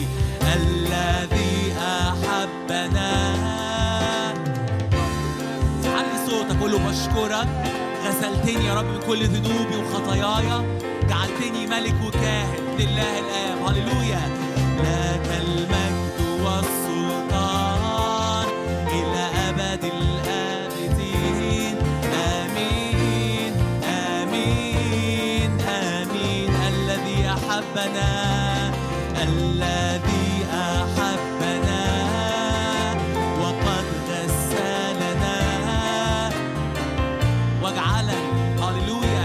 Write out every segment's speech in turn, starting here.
الذي أحبنا علي صوتك قول له بشكرك غسلتني يا رب من كل ذنوبي وخطاياي جعلتني ملك وكاهن لله الآب هللويا لك المجد والسلطان إلى أبد الآبدين آمين آمين آمين الذي أحبنا الذي أحبنا وقد غسلنا واجعلنا هللويا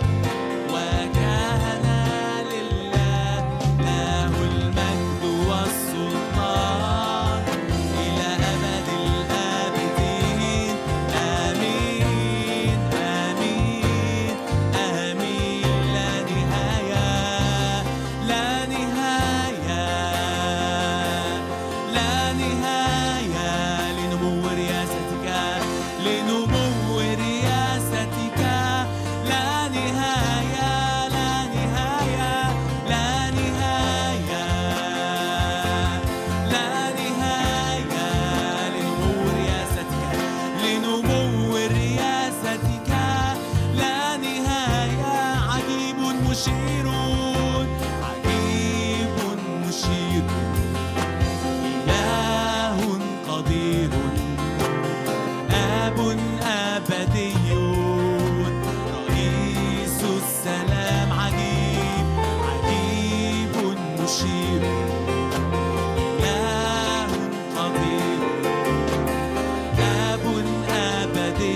وكان لله له المجد والسلطان إلى أبد الآبدين آمين آمين آمين لا نهاية لا نهاية لا نهاية لنمو رياستك لنمو رياستك لا نهاية لا نهاية لا نهاية لا نهاية لنمو رياستك لنمو رياستك لا نهاية عجيب مشير عجيب مشير إله قدير آب أبدي رئيس السلام عجيب عجيب مشير إله قدير آب أبدي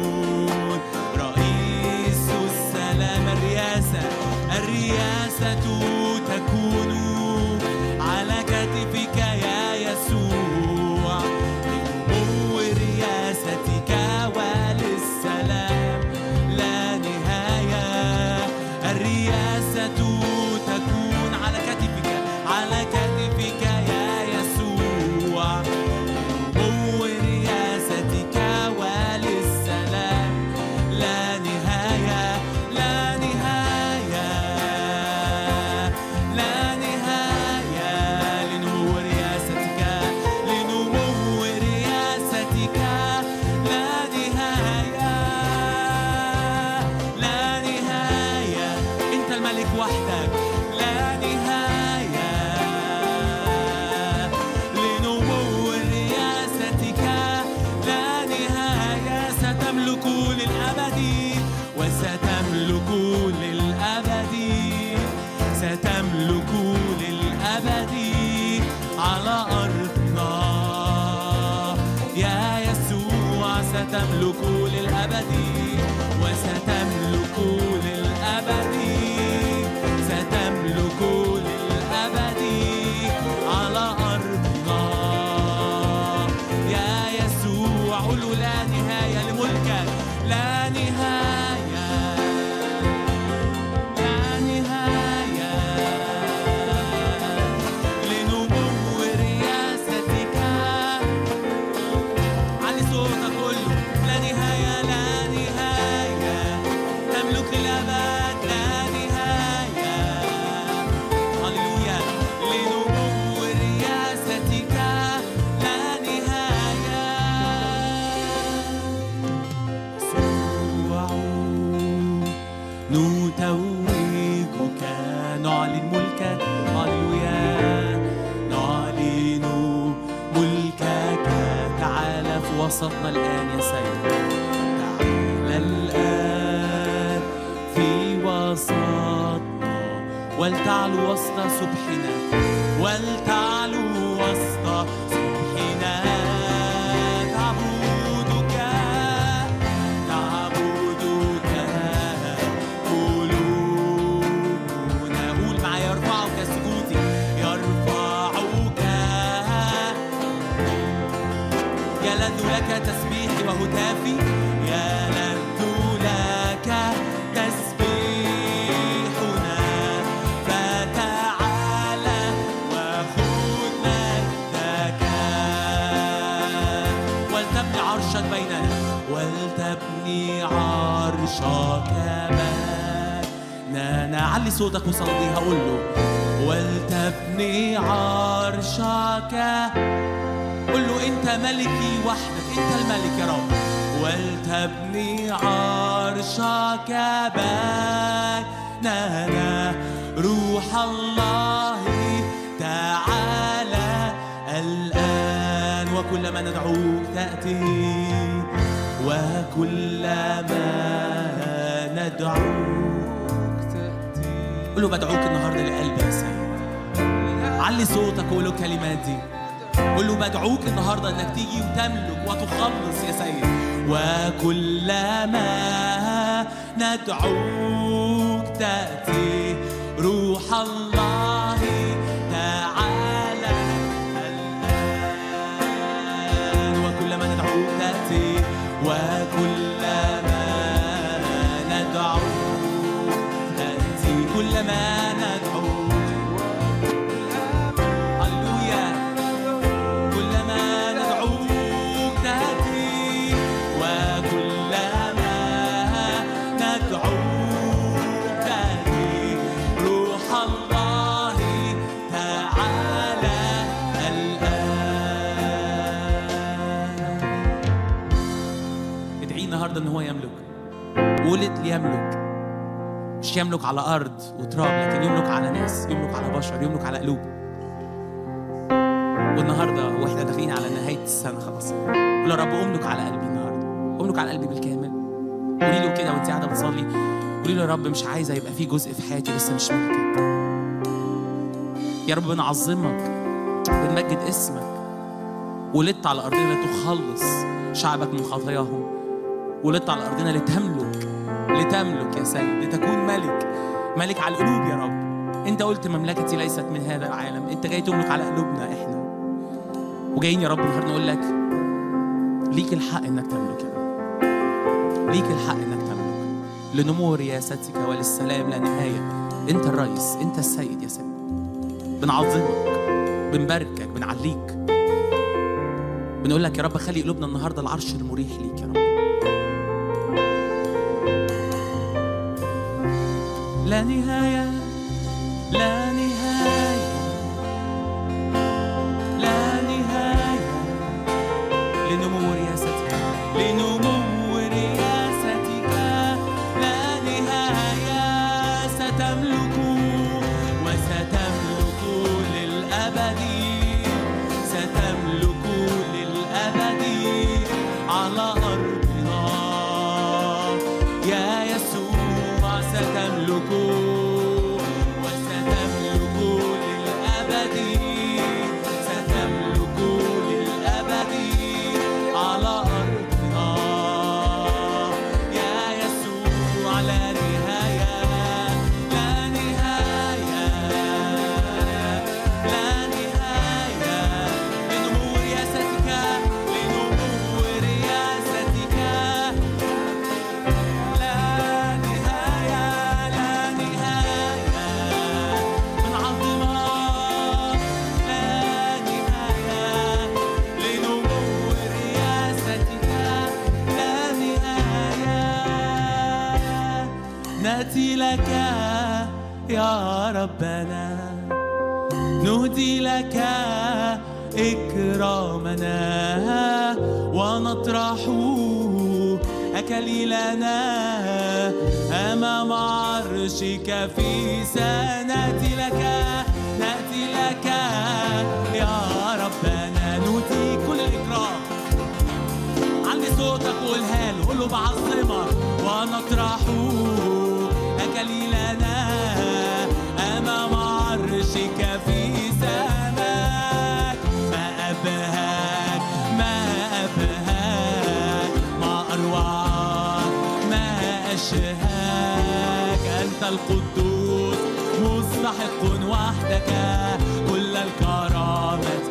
رئيس السلام الرياسة الرياسة تكون على كتفك يا يسوع لنمو رياستك وللسلام لا نهاية الرياسة تكون على كتفك على كتفك يا يسوع لنمو رياستك وللسلام لا نهاية لا نهاية لا نهاية لنمو رياستك لنمو رياستك لا نهاية لا نهاية أنت الملك وحدك لا نهاية لنمو رياستك لا نهاية ستملك للأبد وستملك للأبد ستملك للأبد على أرضنا يا يسوع ستملك للأبد وستملك للأبد ستملك للأبد على أرضنا يا يسوع قولوا لا نهاية لملكك لا نهاية لا نهاية لنمو رياستك علي صوتك كله لا نهاية لا نهاية تملك للأبد لا نهاية هللويا لنمو رياستك لا نهاية يسوع نتوجك نعلن ملكك هللويا نعلن ملكك تعالى في وسطنا الآن يا سيد تعالى الآن في وسطنا ولتعلو وسط سبحنا ولتعلو وسط سبحنا تعبدك تعبدك قلوبنا قول معايا يرفعك سجودي يرفعك يلذ لك تسبيحي وهتافي يلذ لك تسبيحنا فتعالى وخذ مجدك ولتبني عرشا بيننا ولتبني عرشك أنا علي صوتك وصليها قول له ولتبني عرشك قول له أنت ملكي وحدك أنت الملك يا رب ولتبني عرشك بيننا روح الله تعالى الآن وكلما ندعوك تأتي وكلما ندعوك تأتي قول له بدعوك النهارده لقلبي يا سيد علي صوتك وقول له الكلمات دي قول له بدعوك النهارده انك تيجي وتملك وتخلص يا سيد وكلما ندعوك تأتي روح الله تعالى الآن وكلما ندعوك تأتي وكلما ندعوك تأتي كلما ندعوك هللويا كلما ندعوك تأتي وكلما ندعوك تأتي روح الله تعالى الآن ادعيه النهارده ان هو يملك ولد ليملك مش يملك على ارض وتراب لكن يملك على ناس يملك على بشر يملك على قلوب والنهارده واحنا داخلين على نهايه السنه خلاص قول يا رب املك على قلبي النهارده املك على قلبي بالكامل قولي له كده وانت قاعده بتصلي قولي له يا رب مش عايزه يبقى في جزء في حياتي لسه مش ملكك يا رب بنعظمك بنمجد اسمك ولدت على ارضنا لتخلص شعبك من خطاياهم ولدت على ارضنا لتملك لتملك يا سيد لتكون ملك ملك على القلوب يا رب انت قلت مملكتي ليست من هذا العالم انت جاي تملك على قلوبنا احنا وجايين يا رب النهارده نقول لك ليك الحق انك تملك يا رب ليك الحق انك تملك لنمو رياستك وللسلام لا نهايه انت الرئيس انت السيد يا سيد بنعظمك بنباركك بنعليك بنقول لك يا رب خلي قلوبنا النهارده العرش المريح ليك يا رب لا نهاية لا نهاية لا نهاية لنمو رياستك لنمو رياستك لا نهاية ستملك وستملك للأبد ستملك للأبد على أرضنا يا يسوع ستملك وستملك للأبد ستملك للأبد على أرضنا يا يسوع لا نهاية لا نهاية لا نهاية لنمو رياستك لنمو رياستك لا نهاية لا نهاية من عظمك لا نهاية لنمو رياستك لا نهاية نأتي لك يا ربنا نهدي لك إكرامنا ونطرح أكليلنا أمام عرشك في سنأتي لك نأتي لك يا ربنا نهدي كل الإكرام علي صوتك وقولها له قول له بعظمك ونطرح أكليلنا أمام عرشك في سماك ما أبهاك ما أبهاك ما أروعك ما أشهاك أنت القدوس مستحق وحدك كل الكرامة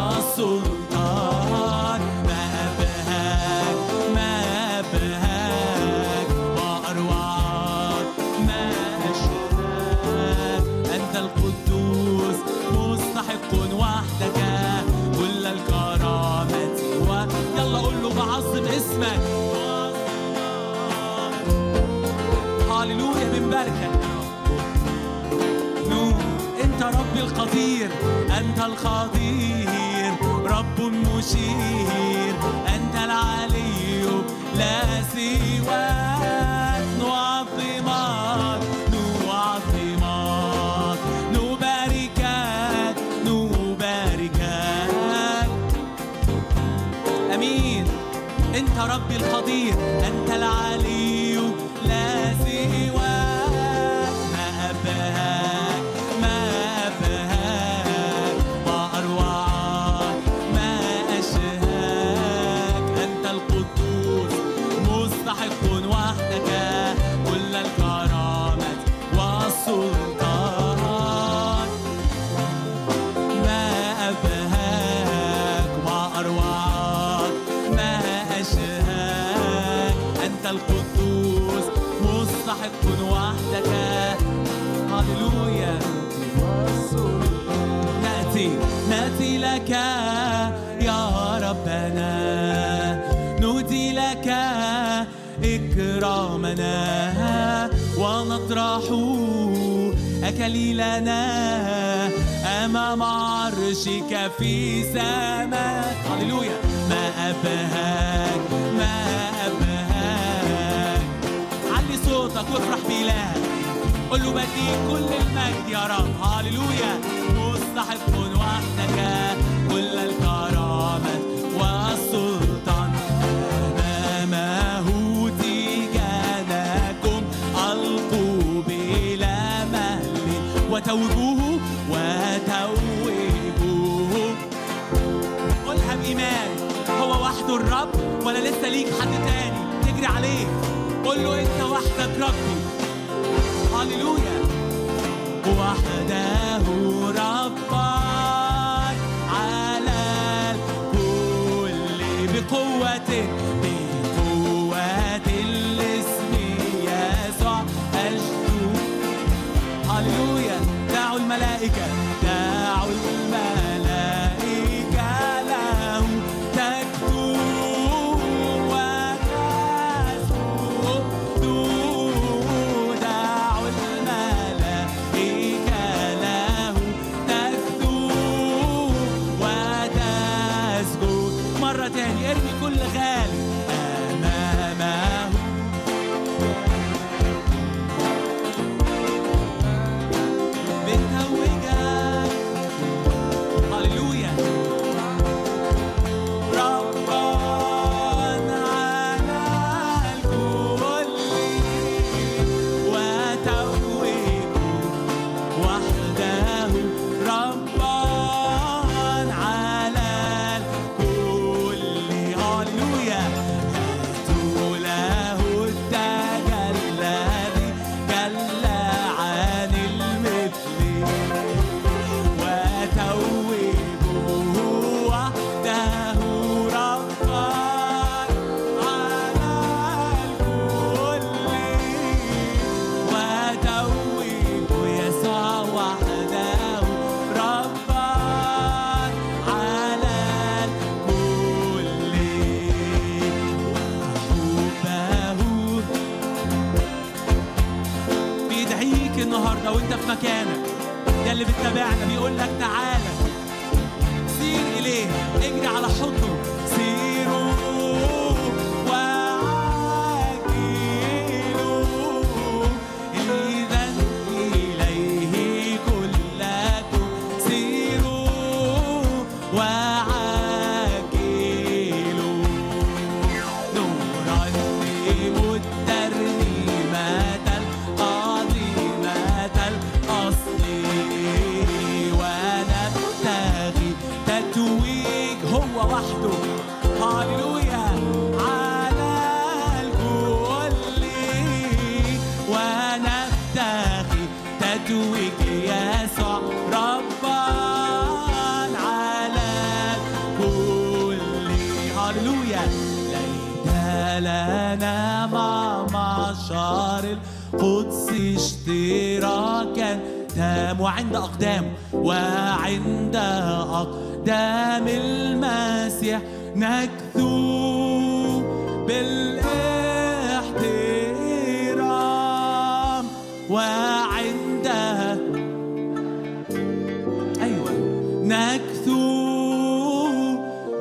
والسلطان ما أبهاك ما أبهاك ما أروعك ما أشهاك أنت القدوس مستحق وحدك كل الكرامة و... يلا قول له بعظم اسمك هللويا بنباركك يا رب ربي القدير أنت القدير رب مشير أنت العلي لا سواك نعظمك نعظمك نباركك نباركك امين انت ربي القدير انت العلي لا سواك ما ابهاك ما ابهاك ما اروعك ما اشهاك انت القدوس مستحق وحدك كل الكرامه والسلطان ما أبهاك ما أروعك ما أشهاك أنت القدوس مستحق وحدك هللويا نأتي نأتي لك يا ربنا نهدي لك إكرامنا ونطرح أكليلنا أمام عرشك في سماء هللويا ما أبهاك ما أبهاك علي صوتك وافرح بإلهك قل له بديك كل المجد يا رب هللويا مستحق وحدك كل الكرامة والسلطان أمامه تيجانكم ألقوا بلا مهل وتوجوه وتوجوه قولها بإيمان هو وحده الرب ولا لسه ليك حد تاني تجري عليه قول له أنت وحدك ربي هللويا وحده ربك على الكل بقوة بقوة الاسم يسوع أجدو هللويا دعوا الملائكة دعوا الملائكة له تكتب وتسجد دعوا الملائكة له تكتب وتسجد مرة تاني ارمي كل غالي أمامه بتوجك هللويا ربا على الكل وتوجه وحده ربا على الكل هللويا هاتوا له التاج الذي جل عن المثل وتوجوه وحده ربا على الكل وتوجوا يسوع وحده ربا على الكل وحبه بيدعيك النهارده وانت في مكانك ده اللي بتتابعنا بيقول لك تعالى سير اليه اجري على حضنه سيروا وعاجلوا اذا اليه كلكم سيروا وعاجلوا نرنم الترنيمة العظيمة الأصل ونبتغي تتويج هو وحده هللويا على الكل ونبتغي تتويج يسوع ربا على الكل هللويا ليت لنا مع معشر القدس اشتراكا تام وعند أقدامه وعند أقدام المسيح نكثو بالاحترام وعند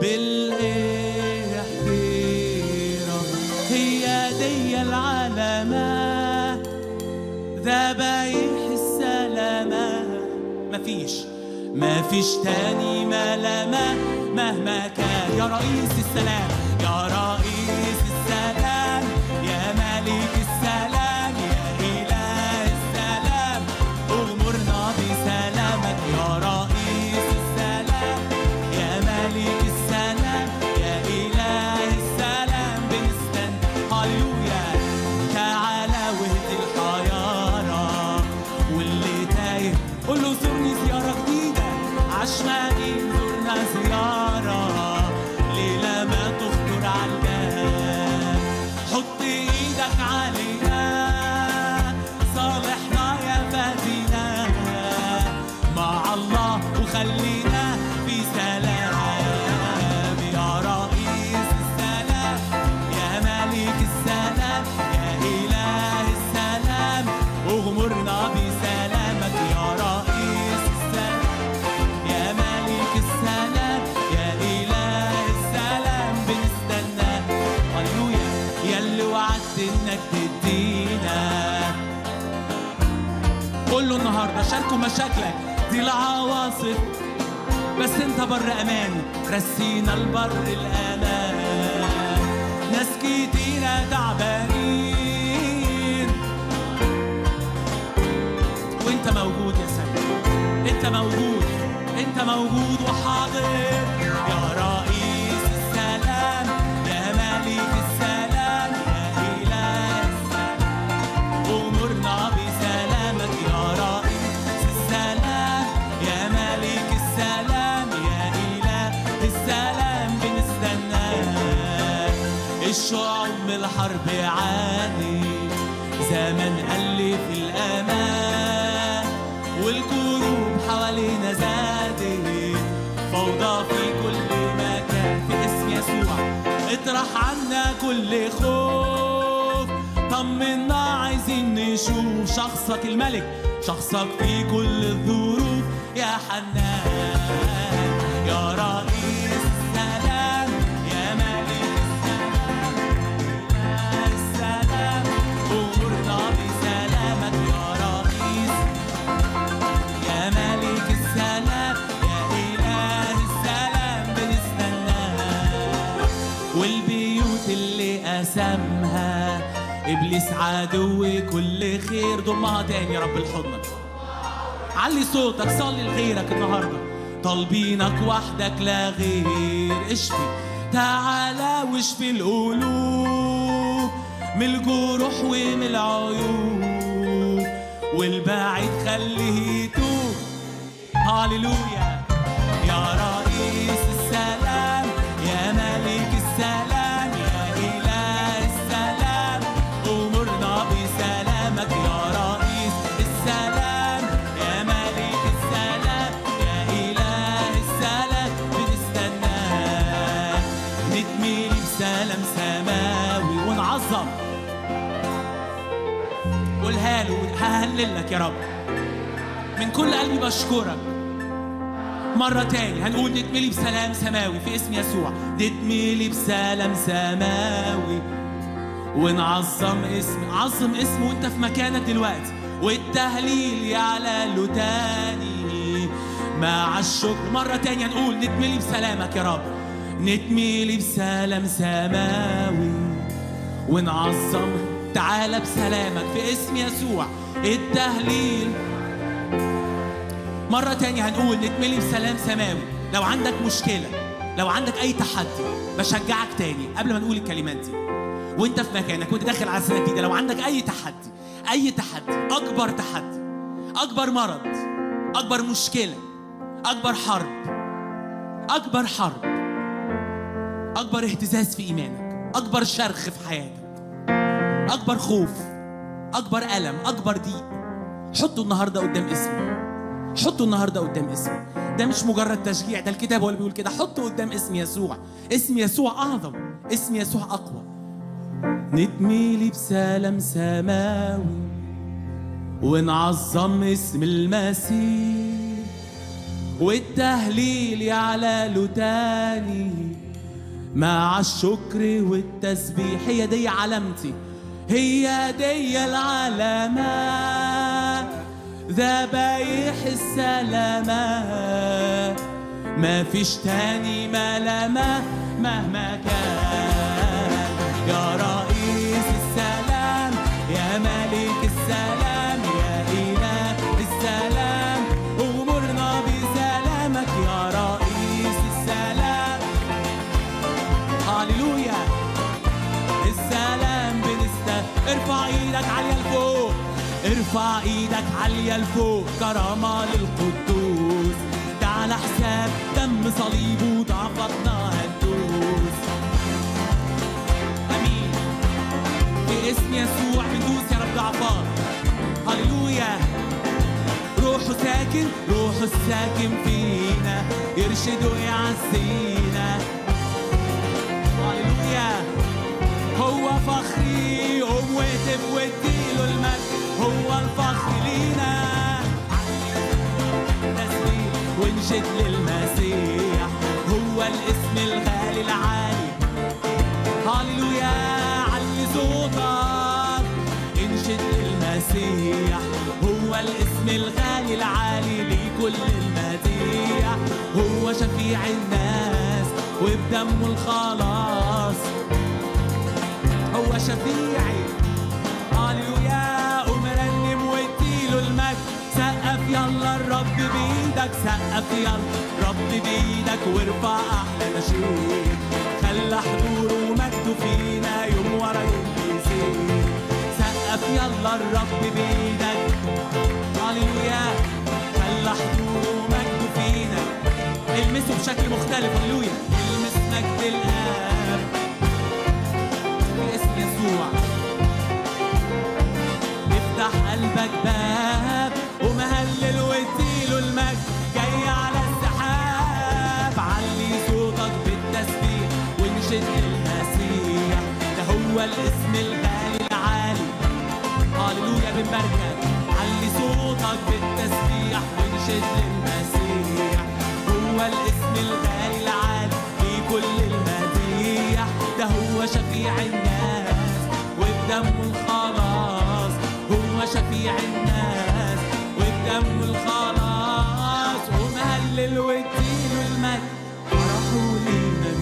بالاحترام هي دي العلامة ذبايح السلامة مفيش مفيش تاني ملامة مهما كان يا رئيس السلام يا رئيس السلام يا ملك السلام يا إله السلام أغمرنا بسلامك يا رئيس السلام يا ملك السلام يا إله السلام بنستنى هللويا تعالى واهدي الحيارى واللي تايه قول له زورني زيارة جديدة عشماني زورنا زيارة ليلة ما تخطر على الباب حط ايدك علينا صالحنا يا فادينا مع الله وخلينا في سلام يا رئيس السلام يا ملك السلام يا إله السلام اغمرنا بسلامك يا رئيس السلام يا ملك السلام يا إله السلام بنستنى هللويا يا اللي وعدت انك تدينا قول له النهارده شاركوا مشاكلك دي العواصف بس انت بر امان رسينا البر الامان ناس كتيرة تعبانين وانت موجود يا سيد انت موجود انت موجود وحاضر يا رئيس السلام يا ملك السلام يا اله السلام امرنا بسلامك يا رئيس السلام يا ملك السلام يا اله السلام بنستناك الشعوب من الحرب عاني زمن ألف الأمان والكروب حوالينا زادت فوضى في كل مكان في اسم يسوع اطرح عنا كل خوف طمنا عايزين نشوف شخصك الملك شخصك في كل الظروف يا حنان يا رئيس السلام يا ملك السلام السلام أمورنا بسلامك يا رئيس يا ملك السلام يا إله السلام بنستناك والبيوت اللي قسمها إبليس عدو كل خير ضمها تاني يا رب لحضنك علي صوتك صلي لغيرك النهارده طالبينك وحدك لا غير اشفي تعالى واشفي القلوب من الجروح ومن العيوب والبعيد خليه يتوب هاليلويا يا رئيس السلام يا ملك السلام يا إله السلام أمرنا بسلامك يا رئيس السلام يا ملك السلام يا إله السلام بنستناك نتميل بسلام سماوي ونعظم قولها له ههلل لك يا رب من كل قلبي بشكرك مرة تاني هنقول نتملي بسلام سماوي في اسم يسوع نتملي بسلام سماوي ونعظم اسم عظم اسمه وانت في مكانك دلوقتي والتهليل يعلى له تاني مع الشكر مرة تانية هنقول نتملي بسلامك يا رب نتملي بسلام سماوي ونعظم تعالى بسلامك في اسم يسوع التهليل مرة تانية هنقول نتملي بسلام سماوي لو عندك مشكلة لو عندك أي تحدي بشجعك تاني قبل ما نقول الكلمات دي وانت في مكانك وانت داخل على سنة جديدة لو عندك أي تحدي أي تحدي أكبر تحدي أكبر مرض أكبر مشكلة أكبر حرب أكبر حرب أكبر اهتزاز في إيمانك أكبر شرخ في حياتك أكبر خوف أكبر ألم أكبر ضيق حطه النهاردة قدام اسمه حطه النهارده قدام اسمه ده مش مجرد تشجيع ده الكتاب هو اللي بيقول كده حطه قدام اسم يسوع اسم يسوع اعظم اسم يسوع اقوى نتميلي بسلام سماوي ونعظم اسم المسيح والتهليل يعلى له تاني مع الشكر والتسبيح هي دي علامتي هي دي العلامة ذبايح السلامة ما فيش تاني ملامة مهما كان يا رئيس السلام يا ملك السلام يا إله السلام أمرنا بسلامك يا رئيس السلام هاليلويا السلام بنست ارفع ايدك عالية لفوق ارفع ايدك عالية لفوق كرامة للقدوس ده على حساب دم صليبه ضعفتنا هندوس امين في اسم يسوع بندوس يا رب ضعفات هللويا روحه ساكن روحه الساكن فينا يرشد ويعزينا هللويا هو فخري قوم واهتف واديله المجد هو الفخر لينا تسبيح ونشد للمسيح هو الاسم الغالي العالي هللويا علي صوتك انشد للمسيح هو الاسم الغالي العالي لكل المديح هو شفيع الناس وبدمه الخلاص هو شفيعي هللويا قوم رنم واديله المجد سقف يلا الرب بايدك سقف يلا رب بايدك وارفع احلى نشيد خلى حضوره ومجده فينا يوم ورا يوم يزيد سقف يلا الرب بايدك هللويا خلى حضوره ومجده فينا المسه بشكل مختلف هللويا المس مجد الاب باسم يسوع افتح قلبك باب ومهلل واديله المجد جاي على السحاب علي صوتك بالتسبيح ونشد المسيح ده هو الاسم الغالي العالي هللويا بنباركك علي صوتك بالتسبيح ونشد المسيح هو الاسم الغالي العالي لكل المديح ده هو شفيع الناس وبدمه الخلاص هو شفيع الناس وبدمه الخلاص ومهلل واديله المجد فرحوا لينا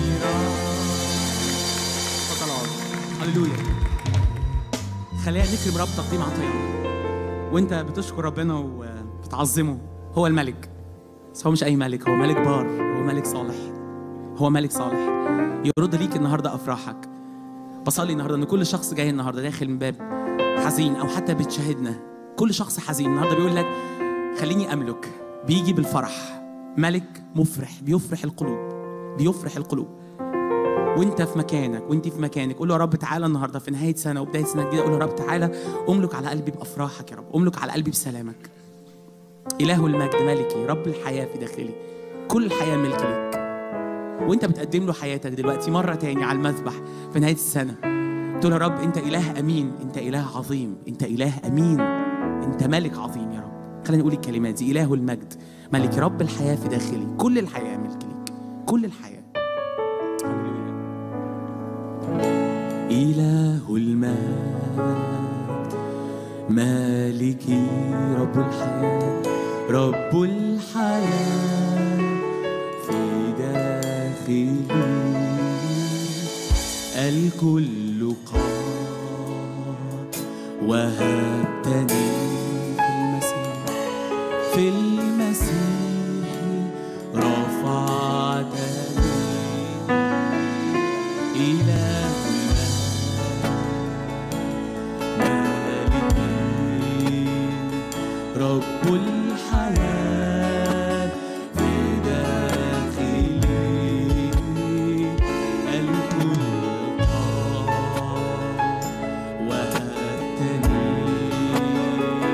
ميراث تفضل اقعد. هللويا خلينا نكرم رب تقديم عطيه وانت بتشكر ربنا وبتعظمه هو الملك بس هو مش اي ملك هو ملك بار هو ملك صالح هو ملك صالح يرد ليك النهارده افراحك بصلي النهارده ان كل شخص جاي النهارده داخل من باب حزين او حتى بتشاهدنا كل شخص حزين النهارده بيقول لك خليني املك بيجي بالفرح ملك مفرح بيفرح القلوب بيفرح القلوب وانت في مكانك وانت في مكانك قول له يا رب تعالى النهارده في نهايه سنه وبدايه سنه جديده قول له يا رب تعالى املك على قلبي بافراحك يا رب املك على قلبي بسلامك اله المجد ملكي رب الحياه في داخلي كل الحياه ملك ليك وانت بتقدم له حياتك دلوقتي مره تاني على المذبح في نهايه السنه تقول يا رب انت اله امين انت اله عظيم انت اله امين انت ملك عظيم يا رب خلينا نقول الكلمات دي اله المجد ملك رب الحياه في داخلي كل الحياه ملك ليك كل الحياه هللويا إله المجد مالكي رب الحياة رب الحياة في داخلي الكل قاد وهبتني في المسيح في المسيح رفعتني إله المالكين رب الحياة في داخلي الكل قام وهبتني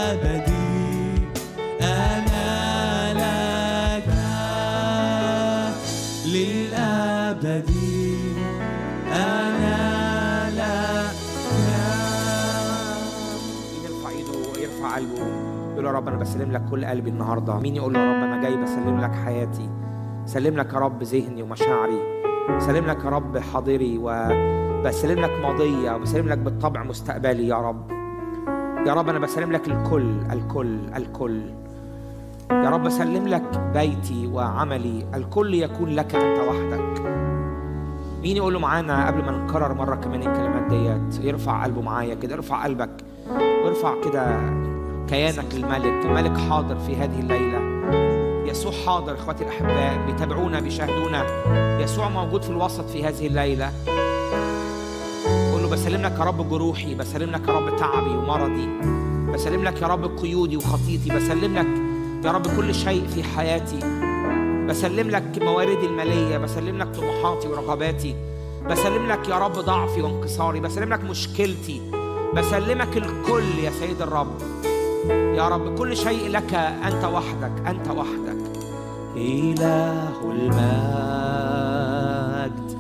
رب انا بسلم لك كل قلبي النهارده مين يقول له يا رب انا جاي بسلم لك حياتي سلم لك يا رب ذهني ومشاعري سلم لك يا رب حاضري وبسلم لك ماضية وبسلم لك بالطبع مستقبلي يا رب يا رب أنا بسلم لك الكل الكل الكل يا رب بسلم لك بيتي وعملي الكل يكون لك أنت وحدك مين يقول له معانا قبل ما نكرر مرة كمان الكلمات ديت يرفع قلبه معايا كده ارفع قلبك وارفع كده كيانك للملك الملك حاضر في هذه الليلة يسوع حاضر اخواتي الاحباء بيتابعونا بيشاهدونا يسوع موجود في الوسط في هذه الليله قول له بسلم لك يا رب جروحي بسلم لك يا رب تعبي ومرضي بسلم لك يا رب قيودي وخطيتي بسلم لك يا رب كل شيء في حياتي بسلم لك مواردي الماليه بسلم لك طموحاتي ورغباتي بسلم لك يا رب ضعفي وانكساري بسلم لك مشكلتي بسلمك الكل يا سيد الرب يا رب كل شيء لك أنت وحدك أنت وحدك إله المجد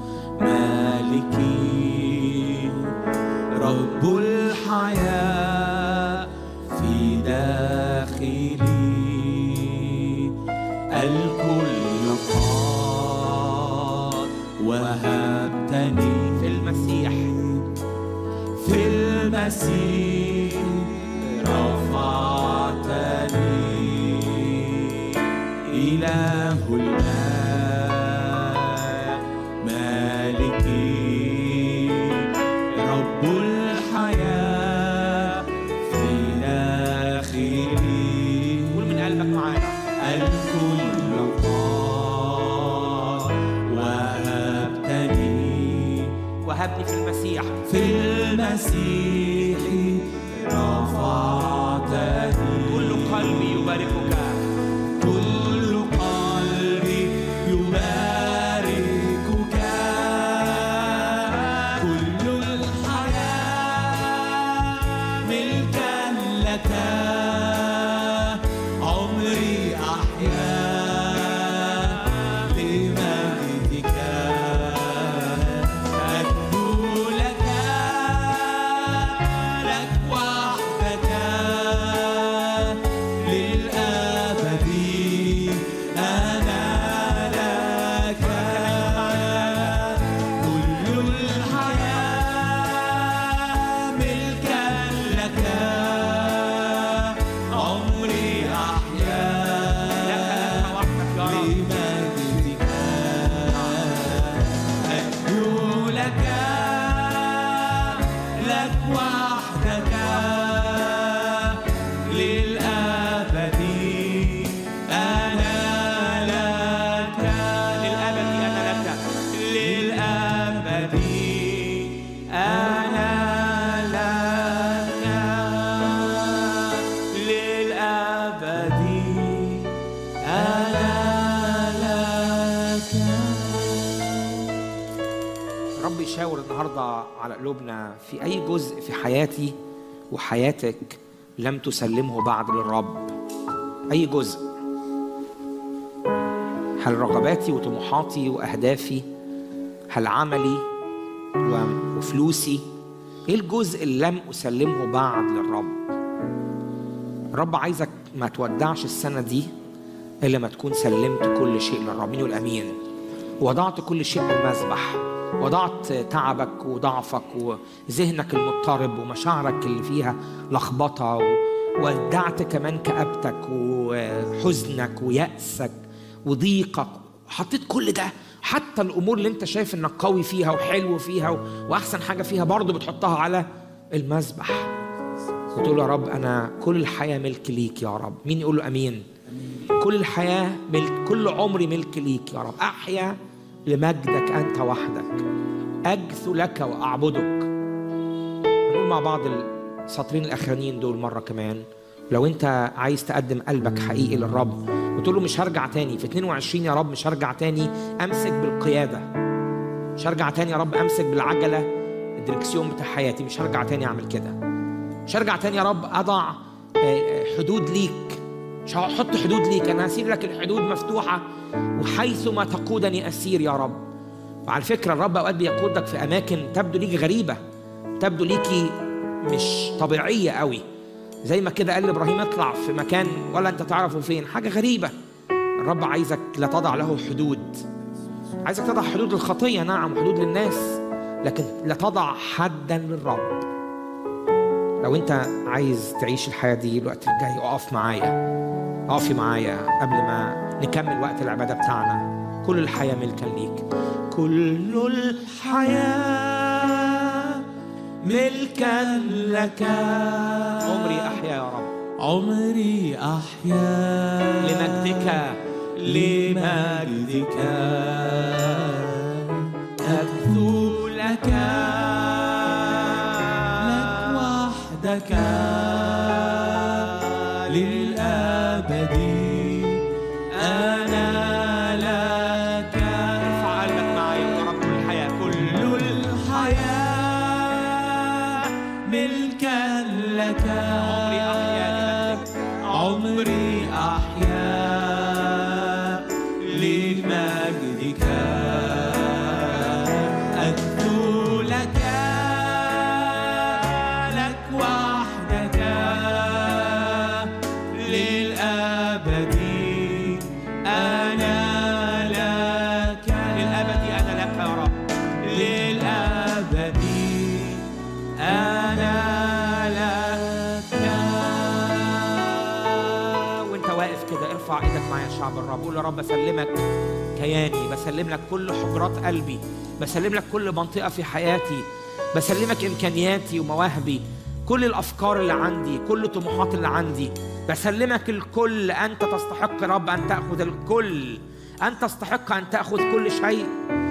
مالكي رب الحياة في داخلي الكل قاد وهبتني في المسيح في المسيح إله الماء مالكي رب الحياة في داخلي قول من قلبك معايا الكل قال وهبتني وهبني في المسيح في المسيح رفعتني كل قلبي يباركك قلوبنا في أي جزء في حياتي وحياتك لم تسلمه بعد للرب أي جزء هل رغباتي وطموحاتي وأهدافي هل عملي وفلوسي إيه الجزء اللي لم أسلمه بعد للرب الرب عايزك ما تودعش السنة دي إلا ما تكون سلمت كل شيء للرب مين الأمين وضعت كل شيء على المذبح وضعت تعبك وضعفك وذهنك المضطرب ومشاعرك اللي فيها لخبطة ودعت كمان كآبتك وحزنك ويأسك وضيقك حطيت كل ده حتى الأمور اللي أنت شايف إنك قوي فيها وحلو فيها وأحسن حاجة فيها برضه بتحطها على المذبح وتقول يا رب أنا كل الحياة ملك ليك يا رب مين يقول له أمين كل الحياة ملك كل عمري ملك ليك يا رب أحيا لمجدك أنت وحدك أجث لك وأعبدك نقول مع بعض السطرين الأخرانيين دول مرة كمان لو أنت عايز تقدم قلبك حقيقي للرب وتقول له مش هرجع تاني في 22 يا رب مش هرجع تاني أمسك بالقيادة مش هرجع تاني يا رب أمسك بالعجلة الدركسيون بتاع حياتي مش هرجع تاني أعمل كده مش هرجع تاني يا رب أضع آه، حدود ليك مش هحط حدود ليك انا هسيب لك الحدود مفتوحه وحيثما تقودني اسير يا رب وعلى فكره الرب اوقات بيقودك في اماكن تبدو ليك غريبه تبدو ليكي مش طبيعيه قوي زي ما كده قال لابراهيم اطلع في مكان ولا انت تعرفه فين حاجه غريبه الرب عايزك لا تضع له حدود عايزك تضع حدود للخطيه نعم حدود للناس لكن لا تضع حدا للرب لو انت عايز تعيش الحياه دي الوقت الجاي اقف معايا اقفي معايا قبل ما نكمل وقت العباده بتاعنا كل الحياه ملكا ليك كل الحياه ملكا لك عمري احيا يا رب عمري أحيا لمجدك لمجدك أكثو لك لك وحدك للأبد أنا لك ارفع قلبك معايا يا رب كل الحياه كل كل الحياة ملكا لك عمري أحيا لمجدك عمري أحيا لمجدك أدعو لك لك وحدك للأبد أنا لك للابد انا لك يا رب للأبد أنا لك وانت واقف كده ارفع ايدك معايا يا شعب الرب قول يا رب بسلمك كياني بسلم لك كل حجرات قلبي بسلم لك كل منطقه في حياتي بسلمك امكانياتي ومواهبي كل الافكار اللي عندي كل الطموحات اللي عندي بسلمك الكل انت تستحق يا رب ان تاخذ الكل انت تستحق ان تاخذ كل شيء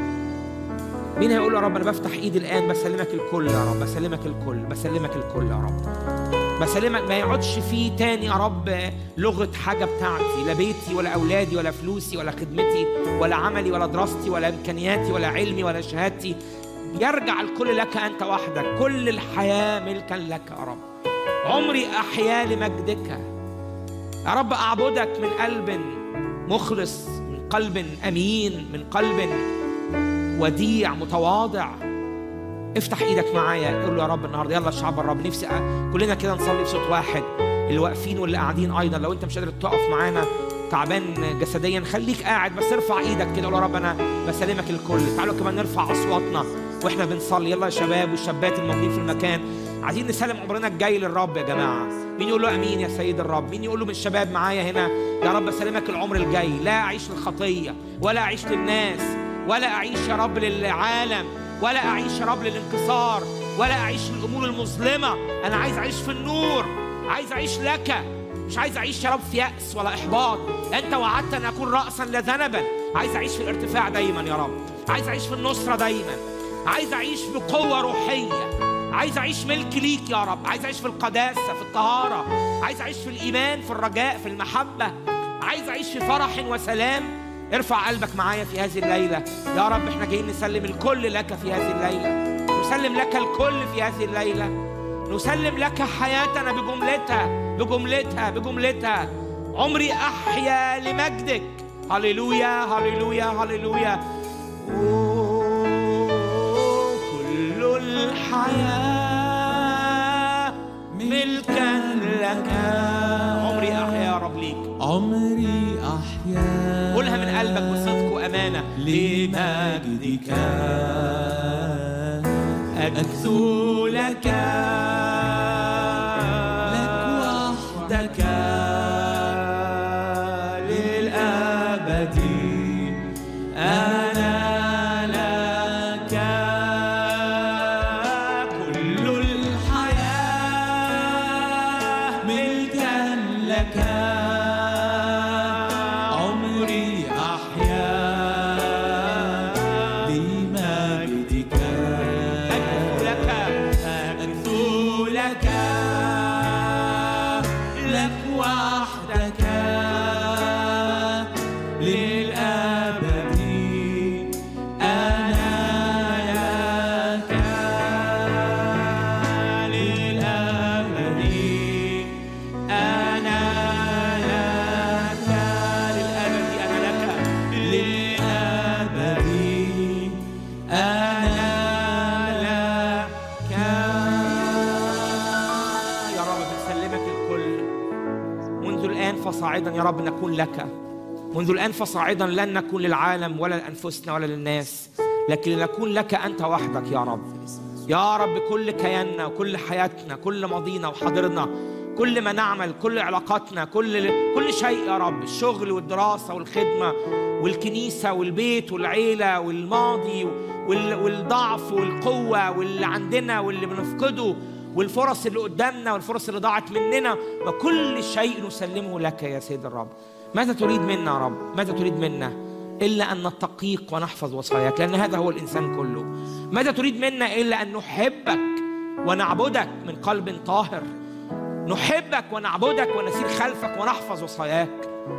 مين هيقول يا رب انا بفتح ايدي الان بسلمك الكل يا رب بسلمك الكل بسلمك الكل يا رب بسلمك ما يقعدش فيه تاني يا رب لغة حاجة بتاعتي لا بيتي ولا أولادي ولا فلوسي ولا خدمتي ولا عملي ولا دراستي ولا إمكانياتي ولا علمي ولا شهادتي يرجع الكل لك أنت وحدك كل الحياة ملكا لك يا رب عمري أحيا لمجدك يا رب أعبدك من قلب مخلص من قلب أمين من قلب وديع متواضع افتح ايدك معايا قول له يا رب النهارده يلا شعب الرب نفسي أ- كلنا كده نصلي بصوت واحد اللي واقفين واللي قاعدين ايضا لو انت مش قادر تقف معانا تعبان جسديا خليك قاعد بس ارفع ايدك كده قول يا رب انا بسلمك الكل تعالوا كمان نرفع اصواتنا واحنا بنصلي يلا يا شباب والشابات الموجودين في المكان عايزين نسلم عمرنا الجاي للرب يا جماعه مين يقول له امين يا سيد الرب مين يقول له من الشباب معايا هنا يا رب اسلمك العمر الجاي لا اعيش للخطيه ولا اعيش للناس ولا اعيش يا رب للعالم ولا اعيش يا رب للانكسار ولا اعيش للامور المظلمه انا عايز اعيش في النور عايز اعيش لك مش عايز اعيش يا رب في ياس ولا احباط انت وعدت ان اكون راسا لا ذنبا عايز اعيش في الارتفاع دايما يا رب عايز اعيش في النصره دايما عايز اعيش بقوه روحيه عايز اعيش ملك ليك يا رب عايز اعيش في القداسه في الطهاره عايز اعيش في الايمان في الرجاء في المحبه عايز اعيش في فرح وسلام ارفع قلبك معايا في هذه الليله يا رب احنا جايين نسلم الكل لك في هذه الليله نسلم لك الكل في هذه الليله نسلم لك حياتنا بجملتها بجملتها بجملتها عمري احيا لمجدك هللويا هللويا هللويا أوه، كل الحياه ملكا لك عمري احيا يا رب ليك عمري أحيا قولها من قلبك بصدق وامانه لمجدك أكثو لك لك وحدك للأبد أنا لك كل الحياة ملكا لك عمري أحيا لمجدك أكثو لك أكثو لك لك وحدك للأبد أنا لك للأبد أنا منذ الآن فصاعدا يا رب نكون لك منذ الآن فصاعدا لن نكون للعالم ولا لأنفسنا ولا للناس لكن لنكون لك أنت وحدك يا رب يا رب كل كياننا وكل حياتنا كل ماضينا وحاضرنا كل ما نعمل كل علاقاتنا كل كل شيء يا رب الشغل والدراسة والخدمة والكنيسة والبيت والعيلة والماضي وال- والضعف والقوة واللي عندنا واللي بنفقده والفرص اللي قدامنا والفرص اللي ضاعت مننا وكل شيء نسلمه لك يا سيد الرب ماذا تريد منا يا رب ماذا تريد منا إلا أن نتقيك ونحفظ وصاياك لأن هذا هو الإنسان كله ماذا تريد منا إلا أن نحبك ونعبدك من قلب طاهر نحبك ونعبدك ونسير خلفك ونحفظ وصاياك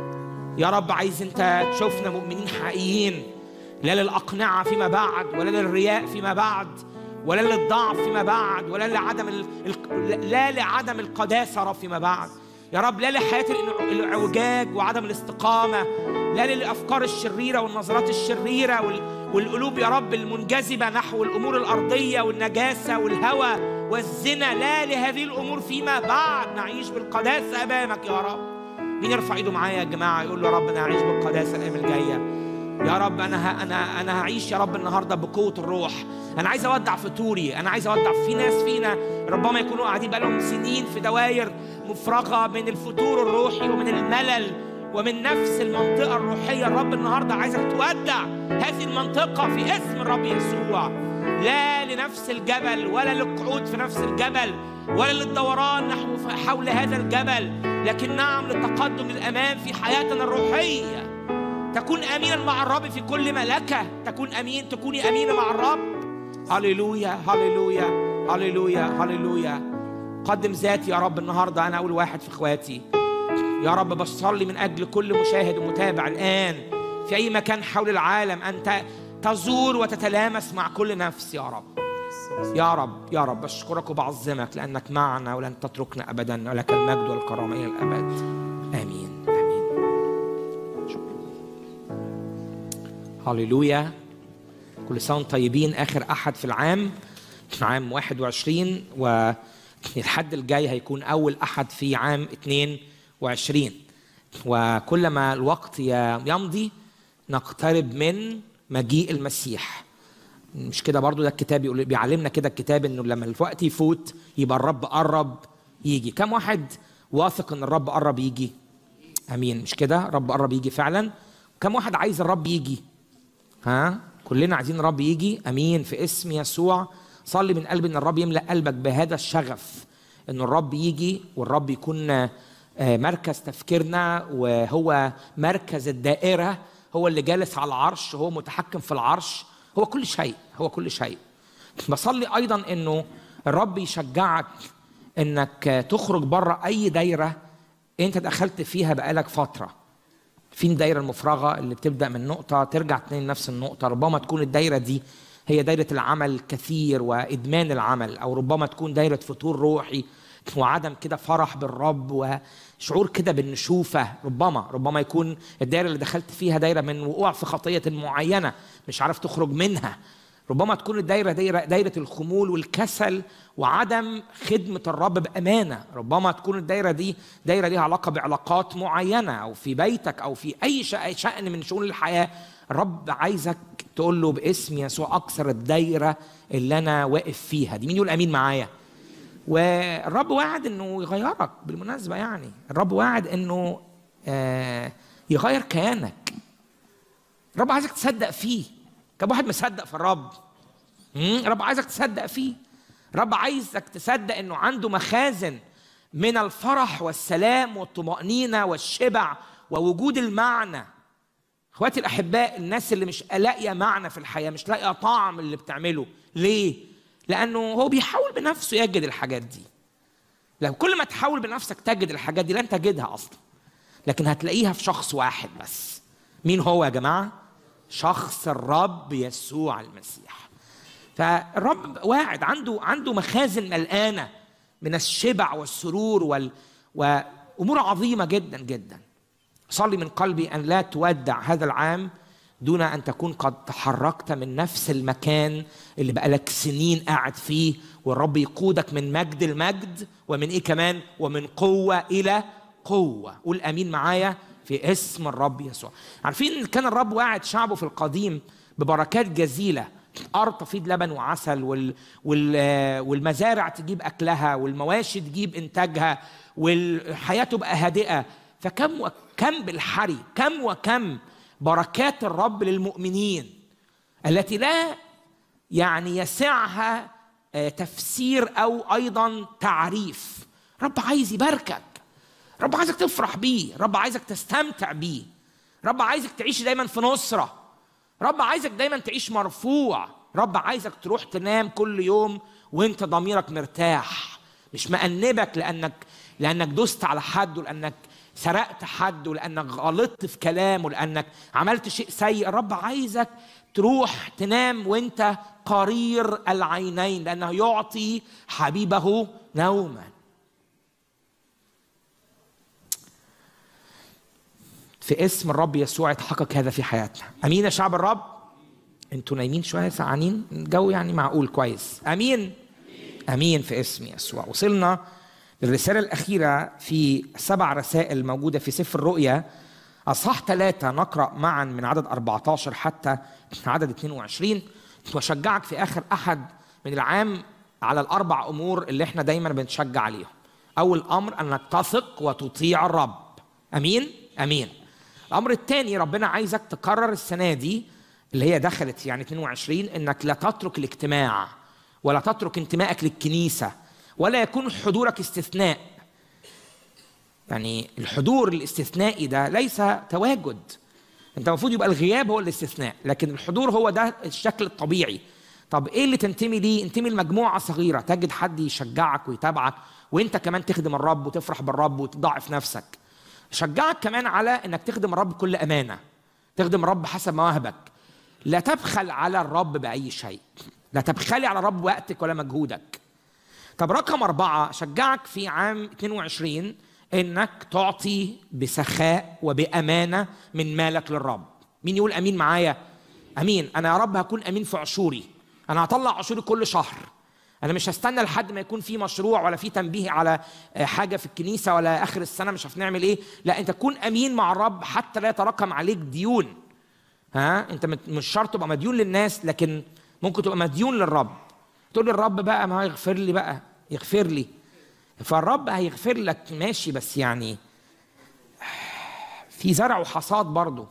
يا رب عايز انت تشوفنا مؤمنين حقيقيين لا للأقنعة فيما بعد ولا للرياء فيما بعد ولا للضعف فيما بعد ولا لعدم ال... ال- لا لعدم القداسة يا رب فيما بعد يا رب لا لحياة الإنع- الإعوجاج وعدم الاستقامة لا للأفكار الشريرة والنظرات الشريرة وال... والقلوب يا رب المنجذبة نحو الأمور الأرضية والنجاسة والهوى والزنا لا لهذه الأمور فيما بعد نعيش بالقداسة أمامك يا رب مين يرفع ايده معايا يا جماعه يقول له يا رب انا هعيش بالقداسه الايام الجايه يا رب انا ه... انا انا هعيش يا رب النهارده بقوه الروح انا عايز اودع فطوري انا عايز اودع في ناس فينا ربما يكونوا قاعدين بقالهم سنين في دوائر مفرغه من الفتور الروحي ومن الملل ومن نفس المنطقه الروحيه الرب النهارده عايزك تودع هذه المنطقه في اسم الرب يسوع لا لنفس الجبل ولا للقعود في نفس الجبل ولا للدوران نحو حول هذا الجبل لكن نعم للتقدم للامام في حياتنا الروحيه تكون امينا مع الرب في كل ملكه تكون امين تكوني امينه مع الرب هللويا هللويا هللويا هللويا قدم ذاتي يا رب النهارده انا اول واحد في اخواتي يا رب بصلي من اجل كل مشاهد ومتابع الان في اي مكان حول العالم انت تزور وتتلامس مع كل نفس يا رب يا رب يا رب بشكرك وبعظمك لانك معنا ولن تتركنا ابدا ولك المجد والكرامه الى الابد امين امين هللويا كل سنه وانتم طيبين اخر احد في العام عام 21 والحد الجاي هيكون اول احد في عام 22 وكلما الوقت ي- يمضي نقترب من مجيء المسيح مش كده برضو ده الكتاب يقول بيعلمنا كده الكتاب انه لما الوقت يفوت يبقى الرب قرب يجي كم واحد واثق ان الرب قرب يجي امين مش كده الرب قرب يجي فعلا كم واحد عايز الرب يجي ها كلنا عايزين الرب يجي امين في اسم يسوع صلي من قلبي ان الرب يملا قلبك بهذا الشغف ان الرب يجي والرب يكون آه، مركز تفكيرنا وهو مركز الدائره هو اللي جالس على العرش هو متحكم في العرش هو كل شيء هو كل شيء بصلي ايضا انه الرب يشجعك انك تخرج بره اي دايره انت دخلت فيها بقالك فتره في الدايرة المفرغة اللي بتبدأ من نقطة ترجع تاني لنفس النقطة ربما تكون الدايرة دي هي دايرة العمل الكثير وإدمان العمل أو ربما تكون دايرة فتور روحي وعدم كده فرح بالرب وشعور كده بالنشوفة ربما ربما يكون الدايرة اللي دخلت فيها دايرة من وقوع في خطية معينة مش عارف تخرج منها ربما تكون الدايرة دايرة دايرة الخمول والكسل وعدم خدمة الرب بأمانة ربما تكون الدايرة دي دايرة ليها علاقة بعلاقات معينة أو في بيتك أو في أي شأ- شأن من شؤون الحياة الرب عايزك تقول له باسم يسوع أكثر الدايرة اللي أنا واقف فيها دي مين يقول أمين معايا والرب واعد انه يغيرك بالمناسبه يعني الرب واعد انه آه، يغير كيانك الرب عايزك تصدق فيه كم واحد مصدق في الرب مم؟ الرب عايزك تصدق فيه الرب عايزك تصدق انه عنده مخازن من الفرح والسلام والطمأنينة والشبع ووجود المعنى اخواتي الاحباء الناس اللي مش لاقيه معنى في الحياه مش لاقيه طعم اللي بتعمله ليه لانه هو بيحاول بنفسه يجد الحاجات دي لو كل ما تحاول بنفسك تجد الحاجات دي لن تجدها اصلا لكن هتلاقيها في شخص واحد بس مين هو يا جماعه شخص الرب يسوع المسيح فالرب واعد عنده عنده مخازن ملقانه من الشبع والسرور وال... وامور عظيمه جدا جدا صلي من قلبي ان لا تودع هذا العام دون ان تكون قد تحركت من نفس المكان اللي بقالك سنين قاعد فيه والرب يقودك من مجد المجد ومن ايه كمان ومن قوه الى قوة قول أمين معايا في اسم الرب يسوع عارفين إن كان الرب واعد شعبه في القديم ببركات جزيلة أرض تفيض لبن وعسل وال... وال... آه، والمزارع تجيب أكلها والمواشي تجيب إنتاجها والحياة تبقى هادئة فكم وكم بالحري كم وكم بركات الرب للمؤمنين التي لا يعني يسعها آه، تفسير او ايضا تعريف رب عايز يباركك رب عايزك تفرح بيه رب عايزك تستمتع بيه رب عايزك تعيش دايما في نصره رب عايزك دايما تعيش مرفوع رب عايزك تروح تنام كل يوم وانت ضميرك مرتاح مش مأنبك لانك لانك دست على حد ولانك سرقت حد ولانك غلطت في كلام ولانك عملت شيء سيء الرب عايزك تروح تنام وانت قرير العينين لانه يعطي حبيبه نوما في اسم الرب يسوع يتحقق هذا في حياتنا امين يا شعب الرب انتوا نايمين شويه سعانين الجو يعني معقول كويس امين امين في اسم يسوع وصلنا للرساله الاخيره في سبع رسائل موجوده في سفر الرؤيا اصحاح ثلاثه نقرا معا من عدد 14 حتى عدد 22 واشجعك في اخر احد من العام على الاربع امور اللي احنا دايما بنشجع عليهم اول امر انك تثق وتطيع الرب امين امين الامر الثاني ربنا عايزك تكرر السنه دي اللي هي دخلت يعني 22 انك لا تترك الاجتماع ولا تترك انتمائك للكنيسه ولا يكون حضورك استثناء يعني الحضور الاستثنائي ده ليس تواجد انت المفروض يبقى الغياب هو الاستثناء لكن الحضور هو ده الشكل الطبيعي طب ايه اللي تنتمي ليه انتمي لمجموعه صغيره تجد حد يشجعك ويتابعك وانت كمان تخدم الرب وتفرح بالرب وتضاعف نفسك شجعك كمان على انك تخدم الرب بكل امانه تخدم الرب حسب مواهبك لا تبخل على الرب باي شيء لا تبخلي على الرب وقتك ولا مجهودك طب رقم أربعة شجعك في عام 22 إنك تعطي بسخاء وبأمانة من مالك للرب مين يقول أمين معايا أمين أنا يا رب هكون أمين في عشوري أنا هطلع عشوري كل شهر أنا مش هستنى لحد ما يكون في مشروع ولا في تنبيه على آه، حاجة في الكنيسة ولا آخر السنة مش هنعمل إيه لا أنت تكون أمين مع الرب حتى لا يتراكم عليك ديون ها أنت مت- مش شرط تبقى مديون للناس لكن ممكن تبقى مديون للرب تقول للرب بقى ما هو يغفر لي بقى يغفر لي فالرب هيغفر لك ماشي بس يعني في زرع وحصاد برضه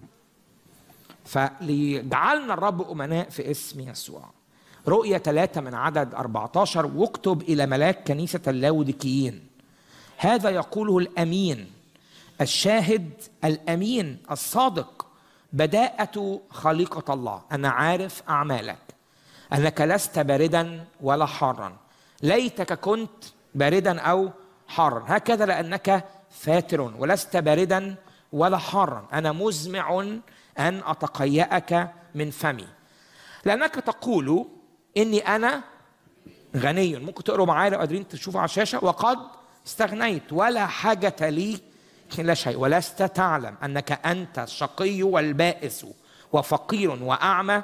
فليجعلنا الرب أمناء في اسم يسوع رؤية ثلاثة من عدد 14 واكتب إلى ملاك كنيسة اللاوديكيين هذا يقوله الأمين الشاهد الأمين الصادق بداءة خليقة الله أنا عارف أعمالك أنك لست باردا ولا حارا ليتك كنت باردا أو حارا هكذا لأنك فاتر ولست باردا ولا حارا أنا مزمع أن أتقيأك من فمي لأنك تقول إني أنا غني ممكن تقروا معايا لو قادرين تشوفوا على الشاشة وقد استغنيت ولا حاجة لي إلا شيء ولست تعلم أنك أنت الشقي والبائس وفقير وأعمى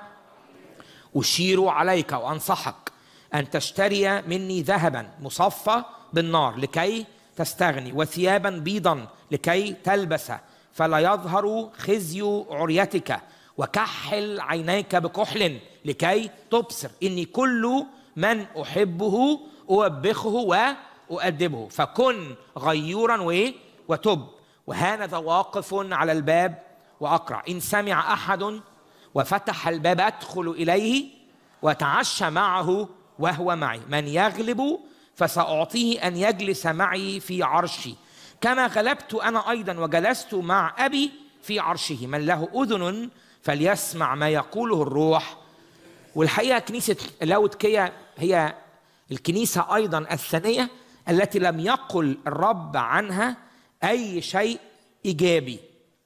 أشير عليك وأنصحك أن تشتري مني ذهبا مصفى بالنار لكي تستغني وثيابا بيضا لكي تلبس فلا يظهر خزي عريتك وكحل عينيك بكحل لكي تبصر إني كل من أحبه أوبخه وأؤدبه فكن غيورا وإيه؟ وتب وهانذا واقف على الباب وأقرع إن سمع أحد وفتح الباب أدخل إليه وأتعشى معه وهو معي من يغلب فسأعطيه أن يجلس معي في عرشي كما غلبت أنا أيضا وجلست مع أبي في عرشه من له أذن فليسمع ما يقوله الروح والحقيقة كنيسة لاودكية هي الكنيسة أيضا الثانية التي لم يقل الرب عنها أي شيء إيجابي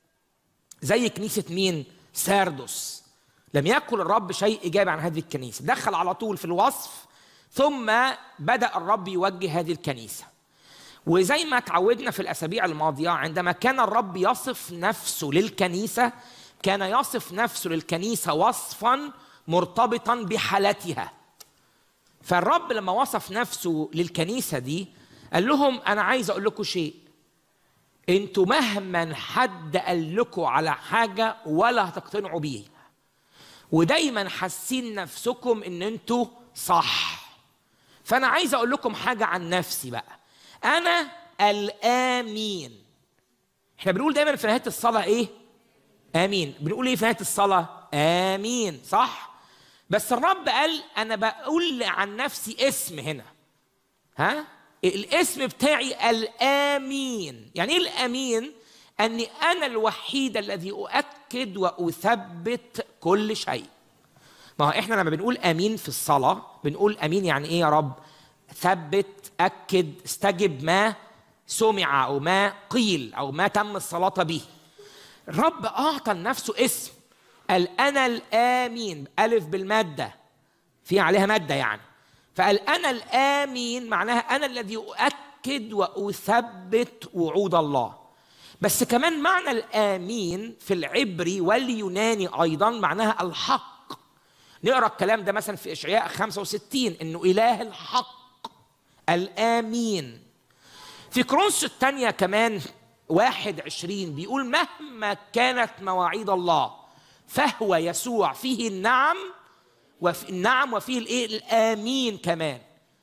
زي كنيسة مين؟ ساردوس لم يقل الرب شيء إيجابي عن هذه الكنيسة دخل على طول في الوصف ثم بدأ الرب يوجه هذه الكنيسة وزي ما تعودنا في الأسابيع الماضية عندما كان الرب يصف نفسه للكنيسة كان يصف نفسه للكنيسة وصفا مرتبطا بحالتها فالرب لما وصف نفسه للكنيسة دي قال لهم أنا عايز أقول لكم شيء انتوا مهما حد قال لكم على حاجه ولا هتقتنعوا بيها ودايما حاسين نفسكم ان انتوا صح فانا عايز اقول لكم حاجه عن نفسي بقى انا الامين احنا بنقول دايما في نهايه الصلاه ايه امين بنقول ايه في نهايه الصلاه امين صح بس الرب قال انا بقول عن نفسي اسم هنا ها الاسم بتاعي الامين يعني ايه الامين اني انا الوحيد الذي اؤكد واثبت كل شيء ما هو احنا لما بنقول امين في الصلاه بنقول امين يعني ايه يا رب ثبت اكد استجب ما سمع او ما قيل او ما تم الصلاه به الرب اعطى لنفسه اسم قال انا الامين الف بالماده في عليها ماده يعني فقال انا الامين معناها انا الذي اؤكد واثبت وعود الله بس كمان معنى الامين في العبري واليوناني ايضا معناها الحق نقرا الكلام ده مثلا في اشعياء 65 انه اله الحق الامين في كرونس الثانيه كمان واحد عشرين بيقول مهما كانت مواعيد الله فهو يسوع فيه النعم وفي النعم وفيه الايه الامين كمان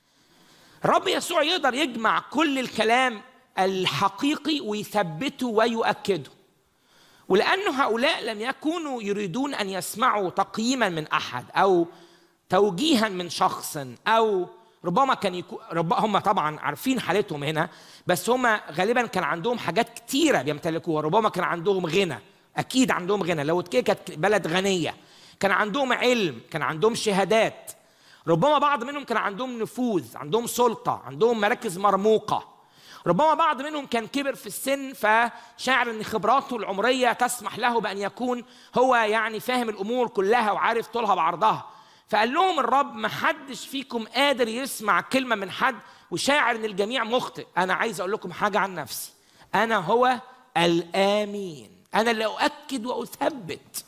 رب يسوع يقدر يجمع كل الكلام الحقيقي ويثبته ويؤكده ولأن هؤلاء لم يكونوا يريدون أن يسمعوا تقييما من أحد أو توجيها من شخص أو ربما كان يكون ربما هم طبعا عارفين حالتهم هنا بس هم غالبا كان عندهم حاجات كتيرة بيمتلكوها ربما كان عندهم غنى أكيد عندهم غنى لو كانت بلد غنية كان عندهم علم كان عندهم شهادات ربما بعض منهم كان عندهم نفوذ عندهم سلطة عندهم مراكز مرموقة ربما بعض منهم كان كبر في السن فشاعر ان خبراته العمريه تسمح له بان يكون هو يعني فاهم الامور كلها وعارف طولها بعرضها فقال لهم الرب ما حدش فيكم قادر يسمع كلمه من حد وشاعر ان الجميع مخطئ انا عايز اقول لكم حاجه عن نفسي انا هو الامين انا اللي اؤكد واثبت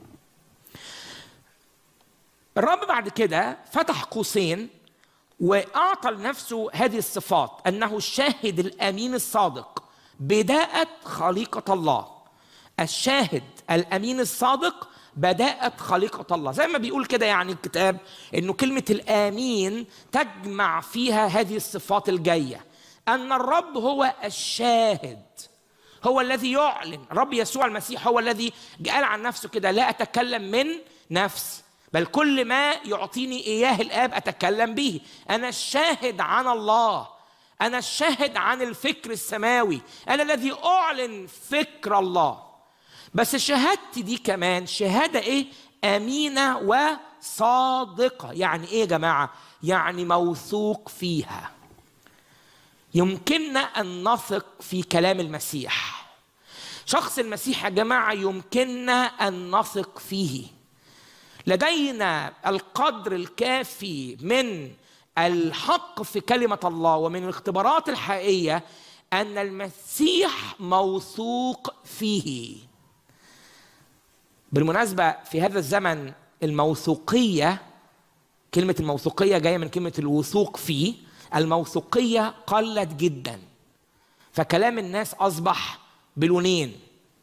الرب بعد كده فتح قوسين واعطى لنفسه هذه الصفات انه الشاهد الامين الصادق بداءة خليقة الله الشاهد الامين الصادق بداءة خليقة الله زي ما بيقول كده يعني الكتاب انه كلمة الامين تجمع فيها هذه الصفات الجاية ان الرب هو الشاهد هو الذي يعلن رب يسوع المسيح هو الذي قال عن نفسه كده لا اتكلم من نفسي بل كل ما يعطيني اياه الاب اتكلم به انا الشاهد عن الله انا الشاهد عن الفكر السماوي انا الذي اعلن فكر الله بس شهادتي دي كمان شهاده ايه امينه وصادقه يعني ايه يا جماعه يعني موثوق فيها يمكننا ان نثق في كلام المسيح شخص المسيح يا جماعه يمكننا ان نثق فيه لدينا القدر الكافي من الحق في كلمة الله ومن الاختبارات الحقيقية أن المسيح موثوق فيه بالمناسبة في هذا الزمن الموثوقية كلمة الموثوقية جاية من كلمة الوثوق فيه الموثوقية قلت جدا فكلام الناس أصبح بلونين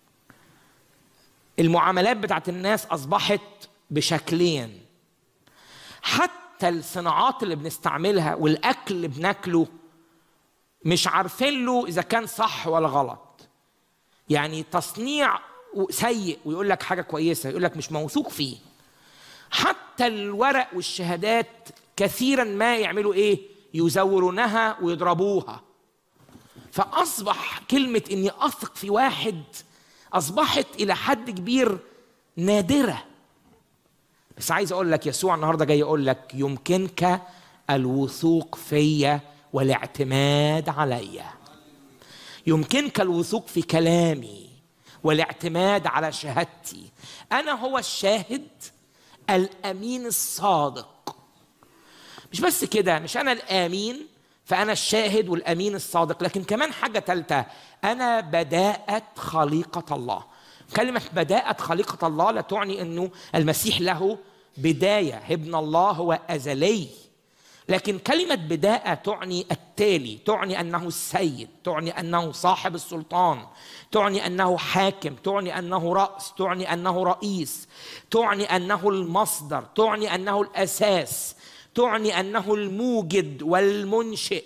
المعاملات بتاعت الناس أصبحت بشكلين حتى الصناعات اللي بنستعملها والاكل اللي بناكله مش عارفين له اذا كان صح ولا غلط يعني تصنيع سيء ويقول لك حاجه كويسه يقول لك مش موثوق فيه حتى الورق والشهادات كثيرا ما يعملوا ايه يزورونها ويضربوها فاصبح كلمه اني اثق في واحد اصبحت الى حد كبير نادره بس عايز اقول لك يسوع النهارده جاي يقول لك يمكنك الوثوق فيا والاعتماد عليا يمكنك الوثوق في كلامي والاعتماد على شهادتي انا هو الشاهد الامين الصادق مش بس كده مش انا الامين فانا الشاهد والامين الصادق لكن كمان حاجه ثالثه انا بداءه خليقه الله كلمة بداءة خليقة الله لا تعني أنه المسيح له بداية ابن الله هو أزلي لكن كلمة بداءة تعني التالي تعني أنه السيد تعني أنه صاحب السلطان تعني أنه حاكم تعني أنه رأس تعني أنه رئيس تعني أنه المصدر تعني أنه الأساس تعني أنه الموجد والمنشئ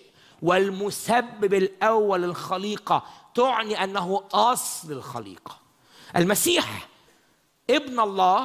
والمسبب الأول الخليقة تعني أنه أصل الخليقة المسيح ابن الله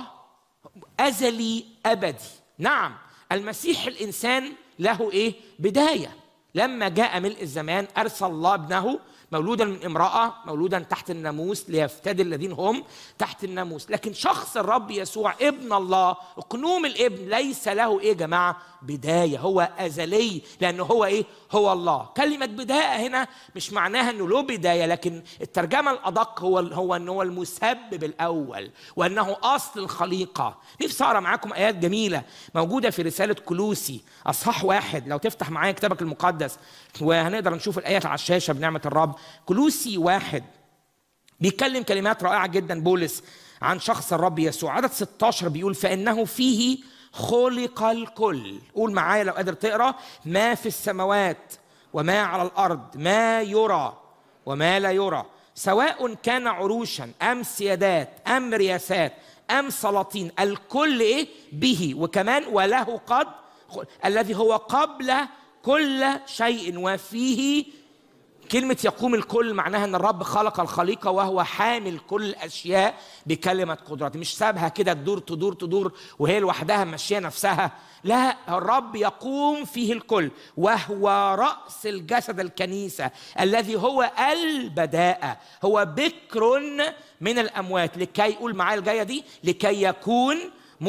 أزلي أبدي نعم المسيح الإنسان له إيه بداية لما جاء ملء الزمان أرسل الله ابنه مولودا من امرأة مولودا تحت الناموس ليفتدي الذين هم تحت الناموس لكن شخص الرب يسوع ابن الله اقنوم الابن ليس له ايه يا جماعة بداية هو أزلي لأنه هو ايه هو الله كلمة بداية هنا مش معناها انه له بداية لكن الترجمة الأدق هو هو انه هو المسبب الأول وأنه أصل الخليقة نفسي أقرأ معاكم آيات جميلة موجودة في رسالة كلوسي أصحاح واحد لو تفتح معايا كتابك المقدس وهنقدر نشوف الآيات على الشاشة بنعمة الرب كلوسي واحد بيتكلم كلمات رائعة جدا بولس عن شخص الرب يسوع عدد 16 بيقول فإنه فيه خلق الكل قول معايا لو قادر تقرا ما في السماوات وما على الارض ما يرى وما لا يرى سواء كان عروشا ام سيادات ام رياسات ام سلاطين الكل ايه به وكمان وله قد الذي هو قبل كل شيء وفيه كلمة يقوم الكل معناها ان الرب خلق الخليقة وهو حامل كل الاشياء بكلمة قدرته مش سابها كده تدور تدور تدور وهي لوحدها ماشية نفسها لا الرب يقوم فيه الكل وهو رأس الجسد الكنيسة الذي هو البداءة هو بكر من الأموات لكي يقول معايا الجاية دي لكي يكون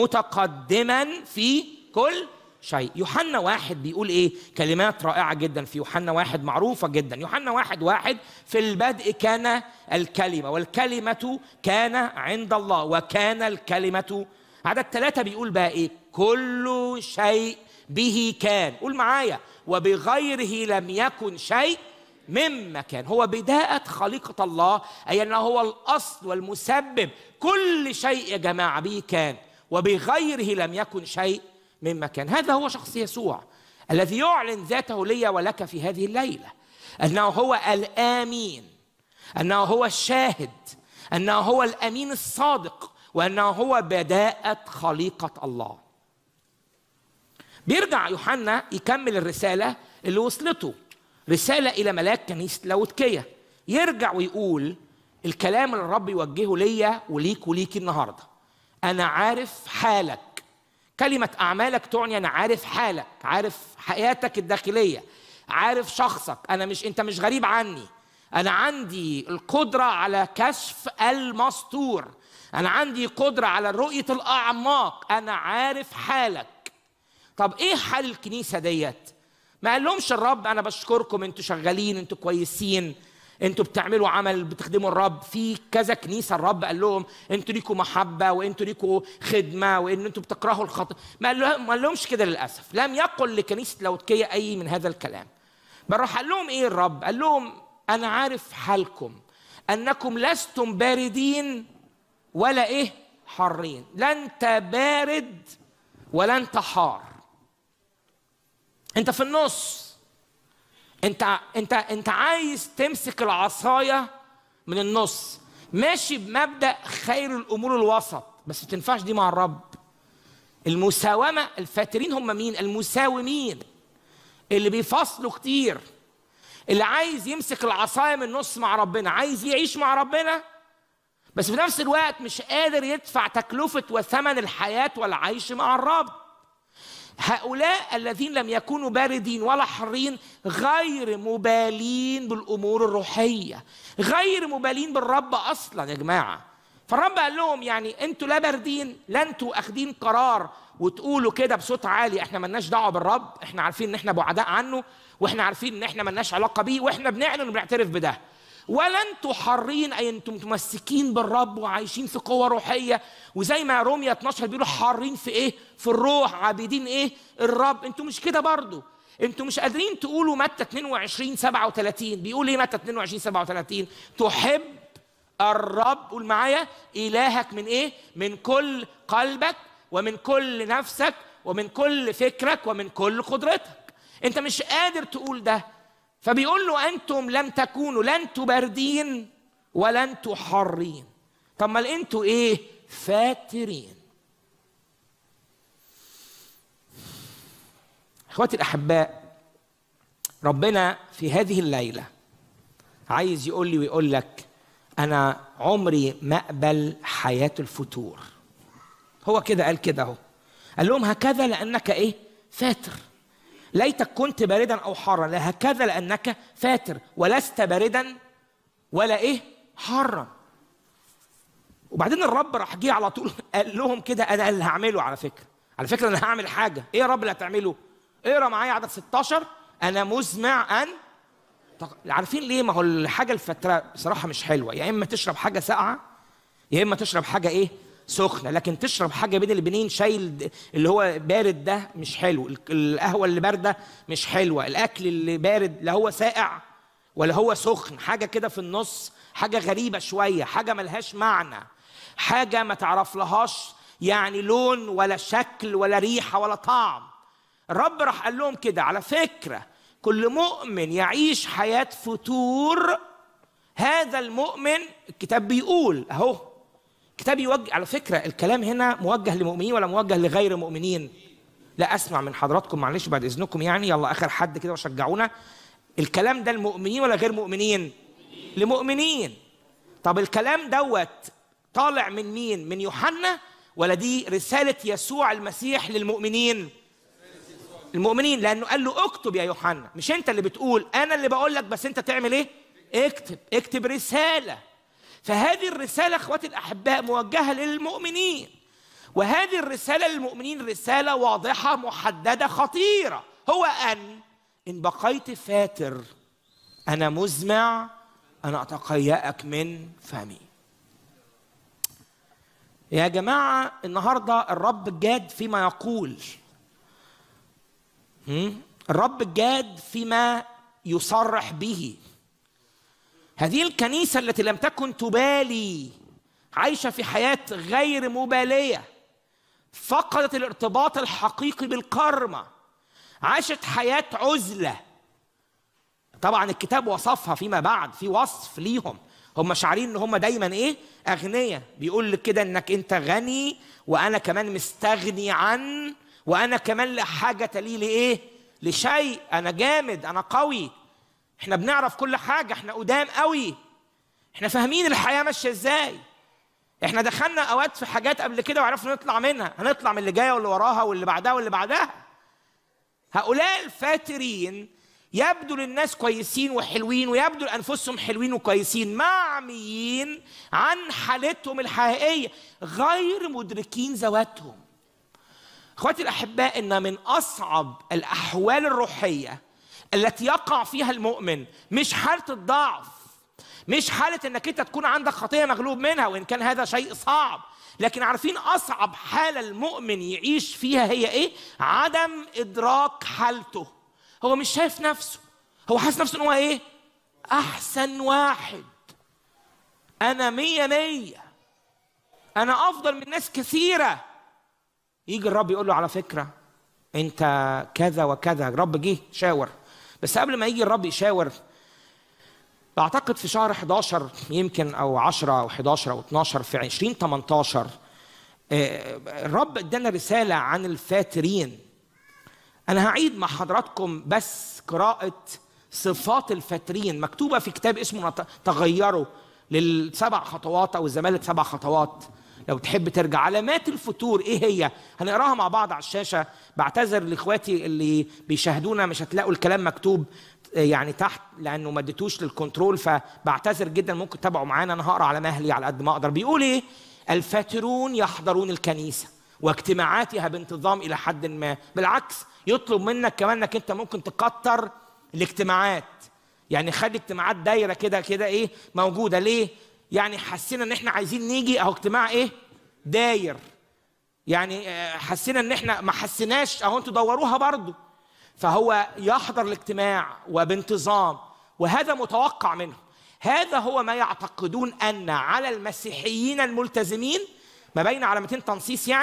متقدما في كل شيء يوحنا واحد بيقول ايه كلمات رائعة جدا في يوحنا واحد معروفة جدا يوحنا واحد واحد في البدء كان الكلمة والكلمة كان عند الله وكان الكلمة عدد ثلاثة بيقول بقى ايه كل شيء به كان قول معايا وبغيره لم يكن شيء مما كان هو بداية خليقة الله أي أنه هو الأصل والمسبب كل شيء يا جماعة به كان وبغيره لم يكن شيء مما كان هذا هو شخص يسوع الذي يعلن ذاته لي ولك في هذه الليلة أنه هو الآمين أنه هو الشاهد أنه هو الأمين الصادق وأنه هو بداءة خليقة الله بيرجع يوحنا يكمل الرسالة اللي وصلته رسالة إلى ملاك كنيسة لاودكية يرجع ويقول الكلام اللي الرب يوجهه ليا وليك وليك النهارده أنا عارف حالك كلمة أعمالك تعني أنا عارف حالك عارف حياتك الداخلية عارف شخصك أنا مش أنت مش غريب عني أنا عندي القدرة على كشف المستور أنا عندي قدرة على رؤية الأعماق أنا عارف حالك طب إيه حال الكنيسة ديت ما قالهمش الرب أنا بشكركم أنتوا شغالين أنتوا كويسين انتوا بتعملوا عمل بتخدموا الرب في كذا كنيسه الرب قال لهم انتوا ليكوا محبه وانتوا ليكوا خدمه وان انتوا بتكرهوا الخطا ما قال لهم ما قال لهمش كده للاسف لم يقل لكنيسه لاودكيه اي من هذا الكلام بل راح قال لهم ايه الرب قال لهم انا عارف حالكم انكم لستم باردين ولا ايه حارين لا انت بارد ولا انت حار انت في النص انت انت انت عايز تمسك العصايه من النص ماشي بمبدا خير الامور الوسط بس ما تنفعش دي مع الرب المساومه الفاترين هم مين المساومين اللي بيفصلوا كتير اللي عايز يمسك العصايه من النص مع ربنا عايز يعيش مع ربنا بس في نفس الوقت مش قادر يدفع تكلفه وثمن الحياه والعيش مع الرب هؤلاء الذين لم يكونوا باردين ولا حارين غير مبالين بالامور الروحيه غير مبالين بالرب اصلا يا جماعه فالرب قال لهم يعني انتوا لا باردين لا انتوا اخدين قرار وتقولوا كده بصوت عالي احنا ملناش دعوه بالرب احنا عارفين ان احنا بعداء عنه واحنا عارفين ان احنا ملناش علاقه بيه واحنا بنعلن وبنعترف بده ولا انتوا حارين اي انتم متمسكين بالرب وعايشين في قوه روحيه وزي ما روميا 12 بيقولوا حارين في ايه في الروح عابدين ايه الرب انتوا مش كده برضو انتوا مش قادرين تقولوا متى 22 37 بيقول ايه متى 22 37 تحب الرب قول معايا الهك من ايه من كل قلبك ومن كل نفسك ومن كل فكرك ومن كل قدرتك انت مش قادر تقول ده فبيقول له انتم لم تكونوا لا انتوا باردين ولا انتوا حارين طب ما انتوا ايه فاترين اخواتي الاحباء ربنا في هذه الليله عايز يقول لي ويقول لك انا عمري ما اقبل حياه الفتور هو كده قال كده اهو قال لهم هكذا لانك ايه فاتر ليتك كنت باردا او حارا لا هكذا لانك فاتر ولست باردا ولا ايه حارا وبعدين الرب راح جه على طول قال لهم كده انا اللي هعمله على فكره على فكره انا هعمل حاجه ايه يا رب اللي هتعمله اقرا معايا عدد 16 انا مزمع ان طق... عارفين ليه ما هو الحاجه الفتره بصراحه مش حلوه يا اما تشرب حاجه ساقعه يا اما تشرب حاجه ايه سخنه لكن تشرب حاجه بين البنين شايل اللي هو بارد ده مش حلو القهوه اللي بارده مش حلوه الاكل اللي بارد لا هو ساقع ولا هو سخن حاجه كده في النص حاجه غريبه شويه حاجه ملهاش معنى حاجه ما تعرف لهاش يعني لون ولا شكل ولا ريحه ولا طعم الرب راح قال لهم كده على فكره كل مؤمن يعيش حياه فتور هذا المؤمن الكتاب بيقول اهو الكتاب يوجه على فكره الكلام هنا موجه لمؤمنين ولا موجه لغير مؤمنين لا اسمع من حضراتكم معلش بعد اذنكم يعني يلا اخر حد كده وشجعونا الكلام ده المؤمنين ولا غير مؤمنين لمؤمنين طب الكلام دوت طالع من مين من يوحنا ولا دي رساله يسوع المسيح للمؤمنين المؤمنين لانه قال له اكتب يا يوحنا مش انت اللي بتقول انا اللي بقول لك بس انت تعمل ايه اكتب اكتب رساله فهذه الرساله اخواتي الاحباء موجهه للمؤمنين وهذه الرساله للمؤمنين رساله واضحه محدده خطيره هو ان ان بقيت فاتر انا مزمع انا اتقيأك من فمي يا جماعه النهارده الرب جاد فيما يقول الرب جاد فيما يصرح به هذه الكنيسة التي لم تكن تبالي عايشة في حياة غير مبالية فقدت الارتباط الحقيقي بالكرمة عاشت حياة عزلة طبعا الكتاب وصفها فيما بعد في وصف ليهم هم شعارين ان هم دايما ايه اغنياء بيقول لك كده انك انت غني وانا كمان مستغني عن وانا كمان لا حاجه لي لايه لشيء انا جامد انا قوي احنا بنعرف كل حاجه احنا قدام قوي احنا فاهمين الحياه ماشيه ازاي احنا دخلنا اوقات في حاجات قبل كده وعرفنا نطلع منها هنطلع من اللي جايه واللي وراها واللي بعدها واللي بعدها هؤلاء الفاترين يبدو للناس كويسين وحلوين ويبدو لانفسهم حلوين وكويسين معميين عن حالتهم الحقيقيه غير مدركين ذواتهم اخواتي الاحباء ان من اصعب الاحوال الروحيه التي يقع فيها المؤمن مش حاله الضعف مش حاله انك انت تكون عندك خطيه مغلوب منها وان كان هذا شيء صعب لكن عارفين اصعب حاله المؤمن يعيش فيها هي ايه عدم ادراك حالته هو مش شايف نفسه هو حاسس نفسه ان هو ايه احسن واحد انا مية مية انا افضل من ناس كثيره يجي الرب يقول له على فكره انت كذا وكذا الرب جه شاور بس قبل ما يجي الرب يشاور بعتقد في شهر 11 يمكن او 10 او 11 او 12 في 2018 الرب ادانا رساله عن الفاترين انا هعيد مع حضراتكم بس قراءه صفات الفاترين مكتوبه في كتاب اسمه تغيروا للسبع خطوات او الزمالة سبع خطوات لو تحب ترجع علامات الفتور ايه هي هنقراها مع بعض على الشاشه بعتذر لاخواتي اللي بيشاهدونا مش هتلاقوا الكلام مكتوب يعني تحت لانه ما اديتوش للكنترول فبعتذر جدا ممكن تتابعوا معانا انا هقرا على مهلي على قد ما اقدر بيقول ايه الفاترون يحضرون الكنيسه واجتماعاتها بانتظام الى حد ما بالعكس يطلب منك كمان انك انت ممكن تكتر الاجتماعات يعني خلي اجتماعات دايره كده كده ايه موجوده ليه يعني حسينا ان احنا عايزين نيجي اهو اجتماع ايه داير يعني حسينا ان احنا ما حسيناش اهو انتوا دوروها برضو فهو يحضر الاجتماع وبانتظام وهذا متوقع منه هذا هو ما يعتقدون ان على المسيحيين الملتزمين ما بين علامتين تنصيص يعني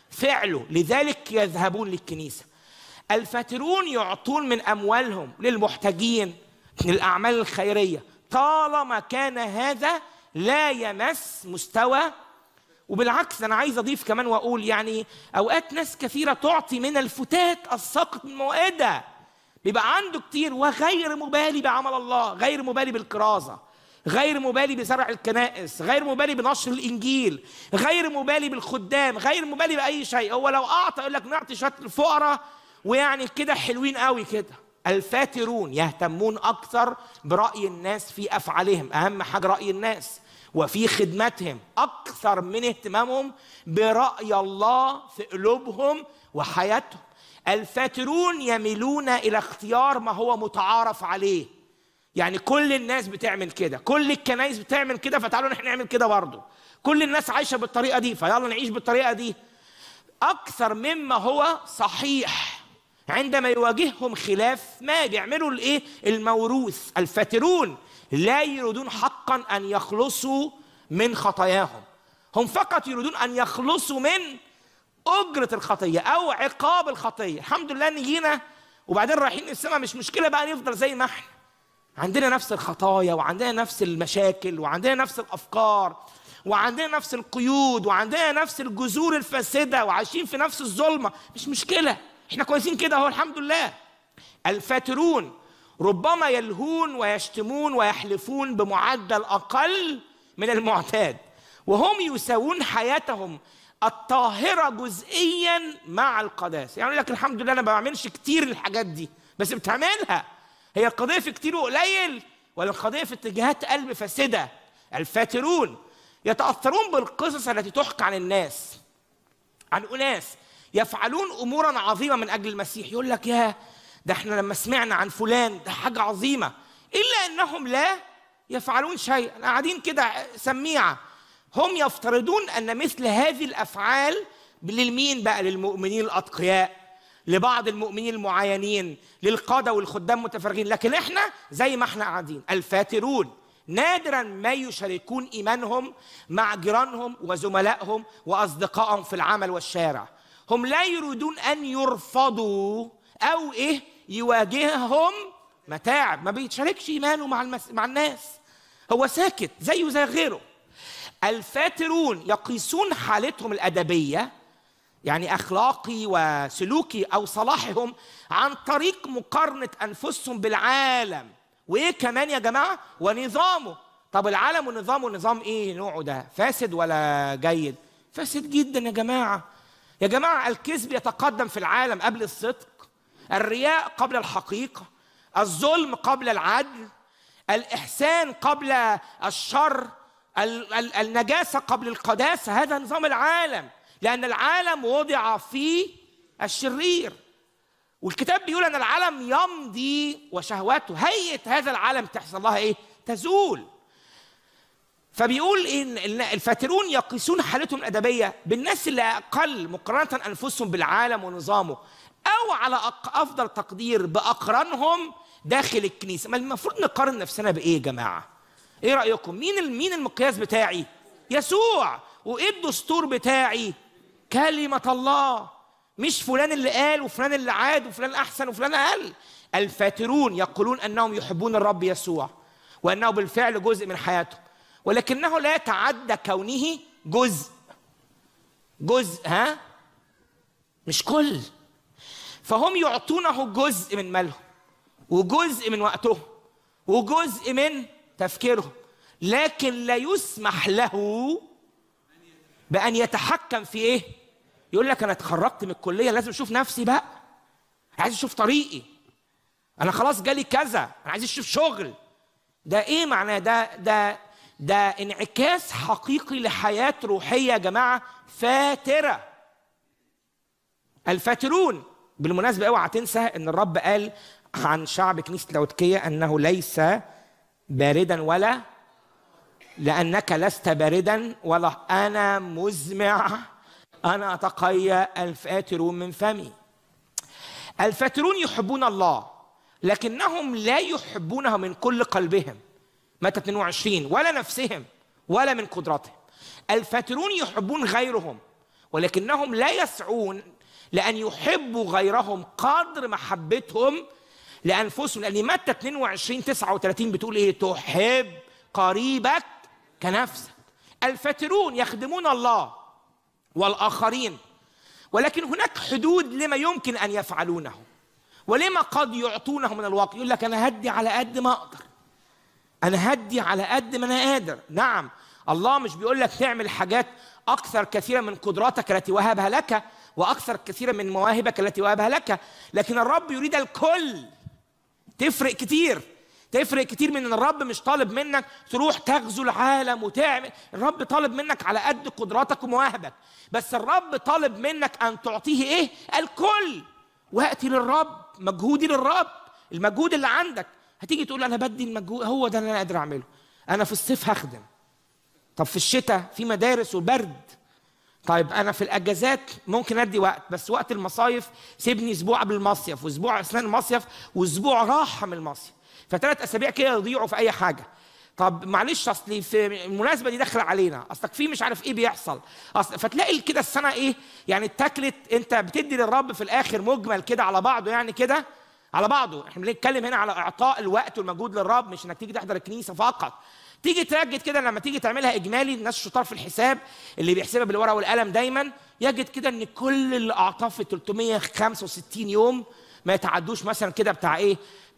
فعله لذلك يذهبون للكنيسة الفاترون يعطون من أموالهم للمحتاجين للأعمال الخيرية طالما كان هذا لا يمس مستوى وبالعكس انا عايز اضيف كمان واقول يعني اوقات ناس كثيره تعطي من الفتات الساقط من موائدها بيبقى عنده كتير وغير مبالي بعمل الله غير مبالي بالكرازه غير مبالي بزرع الكنائس غير مبالي بنشر الانجيل غير مبالي بالخدام غير مبالي باي شيء هو لو اعطى يقول لك نعطي شويه الفقراء ويعني كده حلوين قوي كده الفاترون يهتمون اكثر براي الناس في افعالهم اهم حاجه راي الناس وفي خدمتهم اكثر من اهتمامهم براي الله في قلوبهم وحياتهم الفاترون يميلون الى اختيار ما هو متعارف عليه يعني كل الناس بتعمل كده كل الكنايس بتعمل كده فتعالوا احنا نعمل كده برضه كل الناس عايشه بالطريقه دي فيلا نعيش بالطريقه دي اكثر مما هو صحيح عندما يواجههم خلاف ما بيعملوا الايه الموروث الفاترون لا يريدون حقا ان يخلصوا من خطاياهم هم فقط يريدون ان يخلصوا من اجره الخطيه او عقاب الخطيه الحمد لله ان جينا وبعدين رايحين السماء مش مشكله بقى نفضل زي ما احنا عندنا نفس الخطايا وعندنا نفس المشاكل وعندنا نفس الافكار وعندنا نفس القيود وعندنا نفس الجذور الفاسده وعايشين في نفس الظلمه مش مشكله احنا كويسين كده اهو الحمد لله الفاترون ربما يلهون ويشتمون ويحلفون بمعدل اقل من المعتاد وهم يساوون حياتهم الطاهرة جزئيا مع القداسة يعني يقول لك الحمد لله أنا ما بعملش كتير الحاجات دي بس بتعملها هي القضية في كتير وقليل ولا القضية في اتجاهات قلب فاسدة الفاترون يتأثرون بالقصص التي تحكى عن الناس عن أناس يفعلون أمورا عظيمة من أجل المسيح يقول لك يا ده احنا لما سمعنا عن فلان ده حاجة عظيمة إلا أنهم لا يفعلون شيئا قاعدين كده سميعة هم يفترضون أن مثل هذه الأفعال للمين بقى للمؤمنين الأتقياء لبعض المؤمنين المعينين للقادة والخدام متفرغين لكن احنا زي ما احنا قاعدين الفاترون نادرا ما يشاركون ايمانهم مع جيرانهم وزملائهم واصدقائهم في العمل والشارع هم لا يريدون ان يرفضوا او ايه يواجههم متاعب ما بيتشاركش ايمانه مع المس... مع الناس هو ساكت زيه زي غيره الفاترون يقيسون حالتهم الادبيه يعني اخلاقي وسلوكي او صلاحهم عن طريق مقارنه انفسهم بالعالم وايه كمان يا جماعه ونظامه طب العالم ونظامه نظام ايه نوعه ده فاسد ولا جيد فاسد جدا يا جماعه يا جماعه الكذب يتقدم في العالم قبل الصدق الرياء قبل الحقيقه الظلم قبل العدل الاحسان قبل الشر النجاسه قبل القداسه هذا نظام العالم لان العالم وضع في الشرير والكتاب بيقول ان العالم يمضي وشهواته هيئه هذا العالم تحصل لها ايه تزول فبيقول ان الفاترون يقيسون حالتهم الادبيه بالناس اللي اقل مقارنه انفسهم بالعالم ونظامه او على افضل تقدير باقرانهم داخل الكنيسه ما المفروض نقارن نفسنا بايه يا جماعه ايه رايكم مين مين المقياس بتاعي يسوع وايه الدستور بتاعي كلمه الله مش فلان اللي قال وفلان اللي عاد وفلان احسن وفلان اقل الفاترون يقولون انهم يحبون الرب يسوع وانه بالفعل جزء من حياتهم ولكنه لا يتعدى كونه جزء جزء ها مش كل فهم يعطونه جزء من مالهم وجزء من وقتهم وجزء من تفكيرهم لكن لا يسمح له بأن يتحكم في إيه؟ يقول لك أنا اتخرجت من الكلية لازم أشوف نفسي بقى عايز أشوف طريقي أنا خلاص جالي كذا أنا عايز أشوف شغل ده إيه معناه ده ده ده انعكاس حقيقي لحياة روحية يا جماعة فاترة الفاترون بالمناسبة اوعى تنسى ان الرب قال عن شعب كنيسة لاودكية انه ليس باردا ولا لأنك لست باردا ولا أنا مزمع أنا أتقيا الفاترون من فمي الفاترون يحبون الله لكنهم لا يحبونه من كل قلبهم متى 22 ولا نفسهم ولا من قدرتهم الفاترون يحبون غيرهم ولكنهم لا يسعون لأن يحبوا غيرهم قدر محبتهم لأنفسهم لأن متى 22 39 بتقول إيه تحب قريبك كنفسك الفاترون يخدمون الله والآخرين ولكن هناك حدود لما يمكن أن يفعلونه ولما قد يعطونه من الوقت يقول لك أنا هدي على قد ما أقدر أنا هدي على قد ما أنا قادر نعم الله مش بيقول لك تعمل حاجات أكثر كثيرا من قدراتك التي وهبها لك وأكثر كثيرا من مواهبك التي وهبها لك لكن الرب يريد الكل تفرق كتير تفرق كتير من ان الرب مش طالب منك تروح تغزو العالم وتعمل الرب طالب منك على قد قدراتك ومواهبك بس الرب طالب منك ان تعطيه ايه الكل وقتي للرب مجهودي للرب المجهود اللي عندك هتيجي تقول انا بدي المجهود هو ده اللي انا قادر اعمله انا في الصيف هخدم طب في الشتاء في مدارس وبرد طيب انا في الاجازات ممكن ادي وقت بس وقت المصايف سيبني اسبوع قبل المصيف واسبوع اثناء المصيف واسبوع راحه من المصيف فثلاث اسابيع كده يضيعوا في اي حاجه طب معلش اصلي في المناسبه دي داخله علينا اصلك في مش عارف ايه بيحصل اصل فتلاقي كده السنه ايه يعني اتاكلت انت بتدي للرب في الاخر مجمل كده على بعضه يعني كده على بعضه احنا بنتكلم هنا على اعطاء الوقت والمجهود للرب مش انك تيجي تحضر الكنيسه فقط تيجي ترجد كده لما تيجي تعملها اجمالي الناس الشطار في الحساب اللي بيحسبها بالورقه والقلم دايما يجد كده ان كل اللي اعطاه في 365 يوم ما يتعدوش مثلا كده بتاع ايه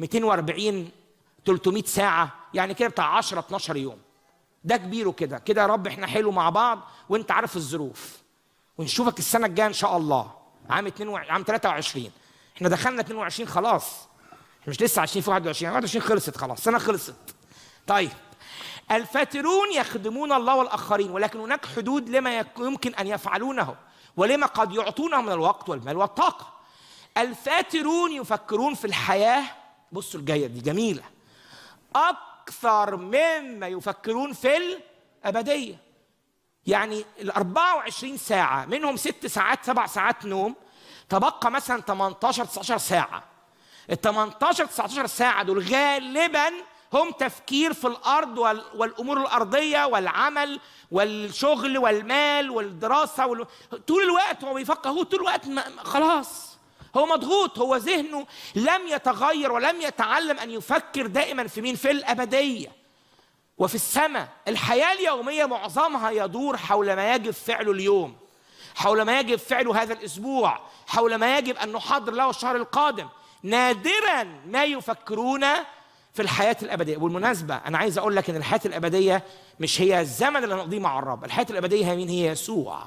240 300 ساعه يعني كده بتاع 10 12 يوم ده كبيره كده كده يا رب احنا حلو مع بعض وانت عارف الظروف ونشوفك السنه الجايه ان شاء الله عام 2 عام 23 احنا دخلنا 22 خلاص احنا مش لسه عايشين في 21 21 خلصت خلاص السنه خلصت طيب الفاترون يخدمون الله والآخرين ولكن هناك حدود لما يمكن أن يفعلونه ولما قد يعطونه من الوقت والمال والطاقة الفاترون يفكرون في الحياة بصوا الجاية دي جميلة أكثر مما يفكرون في الأبدية يعني ال 24 ساعة منهم ست ساعات سبع ساعات نوم تبقى مثلا 18 19 ساعة ال 18 19 ساعة دول غالبا هم تفكير في الارض والامور الارضيه والعمل والشغل والمال والدراسه وال... طول الوقت هو بيفكر هو طول الوقت ما... خلاص هو مضغوط هو ذهنه لم يتغير ولم يتعلم ان يفكر دائما في مين في الابديه وفي السماء الحياه اليوميه معظمها يدور حول ما يجب فعله اليوم حول ما يجب فعله هذا الاسبوع حول ما يجب ان نحضر له الشهر القادم نادرا ما يفكرون في الحياة الأبدية والمناسبة أنا عايز أقول لك إن الحياة الأبدية مش هي الزمن اللي نقضيه مع الرب الحياة الأبدية هي مين هي يسوع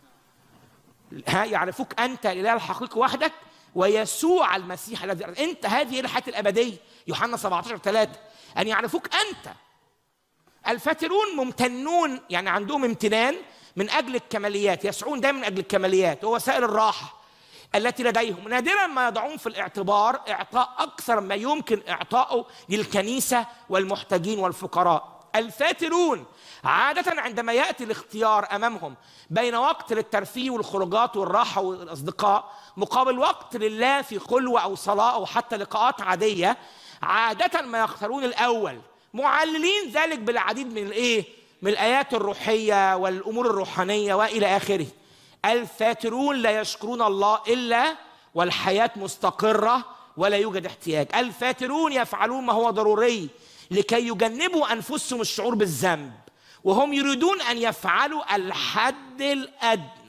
ها يعرفوك أنت الإله الحقيقي وحدك ويسوع المسيح الذي أنت هذه الحياة الأبدية يوحنا 17 3 أن يعرفوك أنت الفاترون ممتنون يعني عندهم امتنان من أجل الكماليات يسعون دائما من أجل الكماليات ووسائل الراحة التي لديهم نادرا ما يضعون في الاعتبار اعطاء اكثر ما يمكن اعطائه للكنيسه والمحتاجين والفقراء الفاترون عادة عندما يأتي الاختيار أمامهم بين وقت للترفيه والخروجات والراحة والأصدقاء مقابل وقت لله في خلوة أو صلاة أو حتى لقاءات عادية عادة ما يختارون الأول معللين ذلك بالعديد من الإيه؟ من الآيات الروحية والأمور الروحانية وإلى آخره الفاترون لا يشكرون الله الا والحياه مستقره ولا يوجد احتياج الفاترون يفعلون ما هو ضروري لكي يجنبوا انفسهم الشعور بالذنب وهم يريدون ان يفعلوا الحد الادنى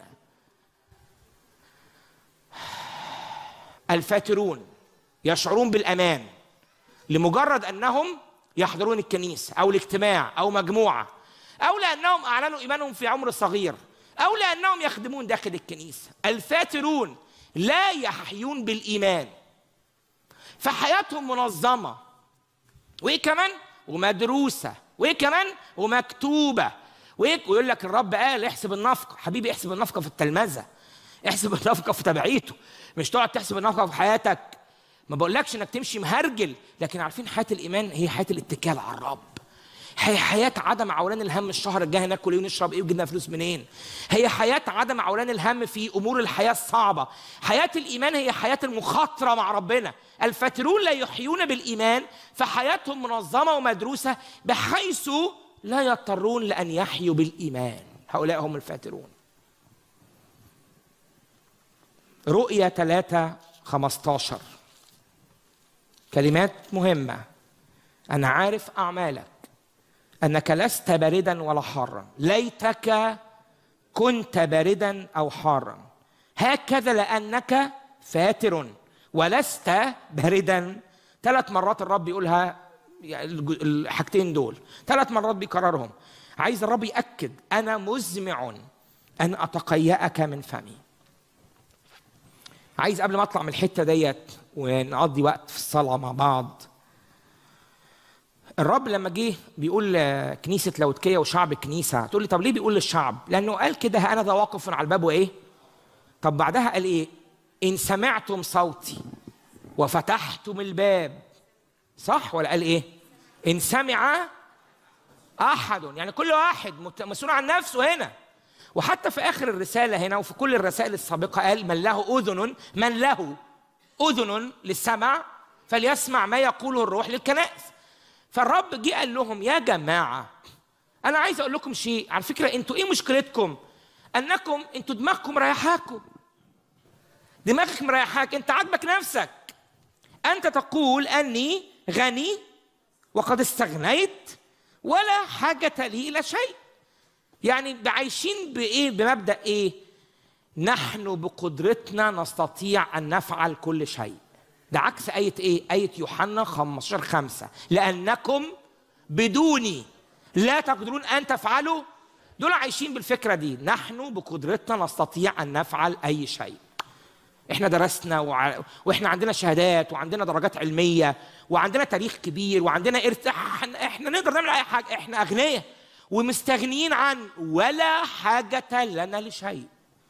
الفاترون يشعرون بالامان لمجرد انهم يحضرون الكنيسه او الاجتماع او مجموعه او لانهم اعلنوا ايمانهم في عمر صغير أو لأنهم يخدمون داخل الكنيسة الفاترون لا يحيون بالإيمان فحياتهم منظمة وإيه كمان ومدروسة وإيه كمان ومكتوبة وإيه ويقول لك الرب قال احسب النفقة حبيبي احسب النفقة في التلمذة احسب النفقة في تبعيته مش تقعد تحسب النفقة في حياتك ما بقولكش انك تمشي مهرجل لكن عارفين حياة الإيمان هي حياة الاتكال على الرب هي حياة عدم عولان الهم الشهر الجاي ناكل ايه ونشرب ايه وجبنا فلوس منين هي حياة عدم عولان الهم في امور الحياة الصعبة حياة الايمان هي حياة المخاطرة مع ربنا الفاترون لا يحيون بالايمان فحياتهم منظمة ومدروسة بحيث لا يضطرون لان يحيوا بالايمان هؤلاء هم الفاترون رؤية 3 15 كلمات مهمة أنا عارف أعمالك أنك لست باردا ولا حارا ليتك كنت باردا أو حارا هكذا لأنك فاتر ولست باردا ثلاث مرات الرب يقولها الحاجتين دول ثلاث مرات بيكررهم عايز الرب يأكد أنا مزمع أن أتقيأك من فمي عايز قبل ما أطلع من الحتة ديت ونقضي وقت في الصلاة مع بعض الرب لما جه بيقول كنيسة لودكية وشعب الكنيسة تقول لي طب ليه بيقول للشعب؟ لأنه قال كده أنا ذا واقف على الباب وإيه؟ طب بعدها قال إيه؟ إن سمعتم صوتي وفتحتم الباب صح ولا قال إيه؟ إن سمع أحد يعني كل واحد مسؤول عن نفسه هنا وحتى في آخر الرسالة هنا وفي كل الرسائل السابقة قال من له أذن من له أذن للسمع فليسمع ما يقوله الروح للكنائس فالرب جه قال لهم يا جماعة أنا عايز أقول لكم شيء على فكرة أنتوا إيه مشكلتكم؟ أنكم أنتوا دماغكم مريحاكم دماغك مريحاك أنت عاجبك نفسك أنت تقول أني غني وقد استغنيت ولا حاجة لي إلى شيء يعني عايشين بإيه بمبدأ إيه نحن بقدرتنا نستطيع أن نفعل كل شيء ده عكس آية إيه آية يوحنا 15 5 لأنكم بدوني لا تقدرون أن تفعلوا دول عايشين بالفكرة دي نحن بقدرتنا نستطيع أن نفعل أي شيء احنا درسنا وع... واحنا عندنا شهادات وعندنا درجات علميه وعندنا تاريخ كبير وعندنا ارث احنا, احنا نقدر نعمل اي حاجه احنا اغنياء ومستغنيين عن ولا حاجه لنا لشيء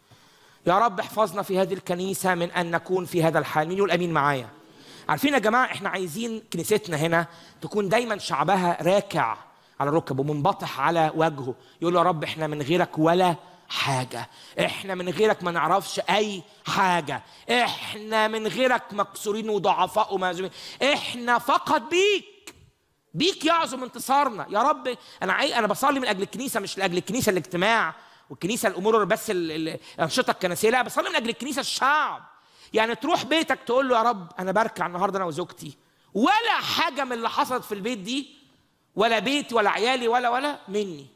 يا رب احفظنا في هذه الكنيسه من ان نكون في هذا الحال مين يقول امين معايا عارفين يا جماعه احنا عايزين كنيستنا هنا تكون دايما شعبها راكع على ركبه ومنبطح على وجهه يقول يا رب احنا من غيرك ولا حاجة احنا من غيرك ما نعرفش اي حاجة احنا من غيرك مكسورين وضعفاء ومهزومين احنا فقط بيك بيك يعظم انتصارنا يا رب انا عاي... انا بصلي من اجل الكنيسة مش لاجل الكنيسة الاجتماع والكنيسة الامور بس الانشطة الكنسية لا بصلي من اجل الكنيسة الشعب يعني تروح بيتك تقول له يا رب انا بركع النهارده انا وزوجتي ولا حاجة من اللي حصلت في البيت دي ولا بيتي ولا عيالي ولا ولا مني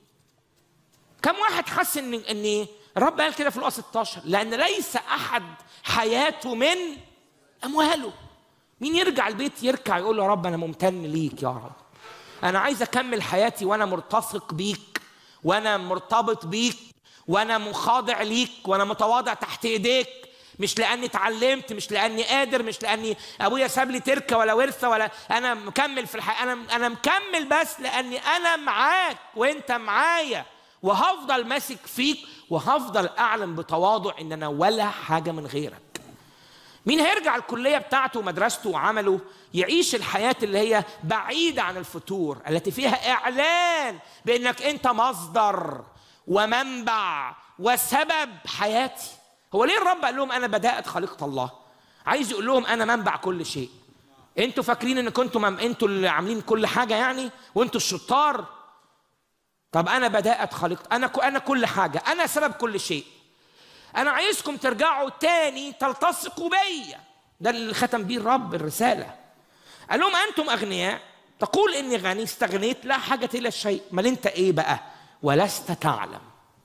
كم واحد حس ان ان الرب قال كده في لقا 16 لان ليس احد حياته من امواله مين يرجع البيت يركع يقول له يا رب انا ممتن ليك يا رب انا عايز اكمل حياتي وانا مرتفق بيك وانا مرتبط بيك وانا منخاضع ليك وانا متواضع تحت ايديك مش لاني اتعلمت مش لاني قادر مش لاني ابويا ساب لي تركه ولا ورثه ولا انا مكمل في الحياه انا انا مكمل بس لاني انا معاك وانت معايا وهفضل ماسك فيك وهفضل اعلن بتواضع ان انا ولا حاجه من غيرك مين هيرجع الكلية بتاعته ومدرسته وعمله يعيش الحياة اللي هي بعيدة عن الفتور التي فيها إعلان بأنك أنت مصدر ومنبع وسبب حياتي هو ليه الرب قال لهم أنا بدأت خليقة الله عايز يقول لهم أنا منبع كل شيء انتوا فاكرين ان كنتوا مم... انتوا اللي عاملين كل حاجه يعني وانتوا الشطار طب انا بدات خلقت انا ك... انا كل حاجه انا سبب كل شيء انا عايزكم ترجعوا تاني تلتصقوا بيا ده اللي ختم بيه الرب الرساله قال لهم انتم اغنياء تقول اني غني استغنيت لا حاجه الى الشيء امال انت ايه بقى ولست تعلم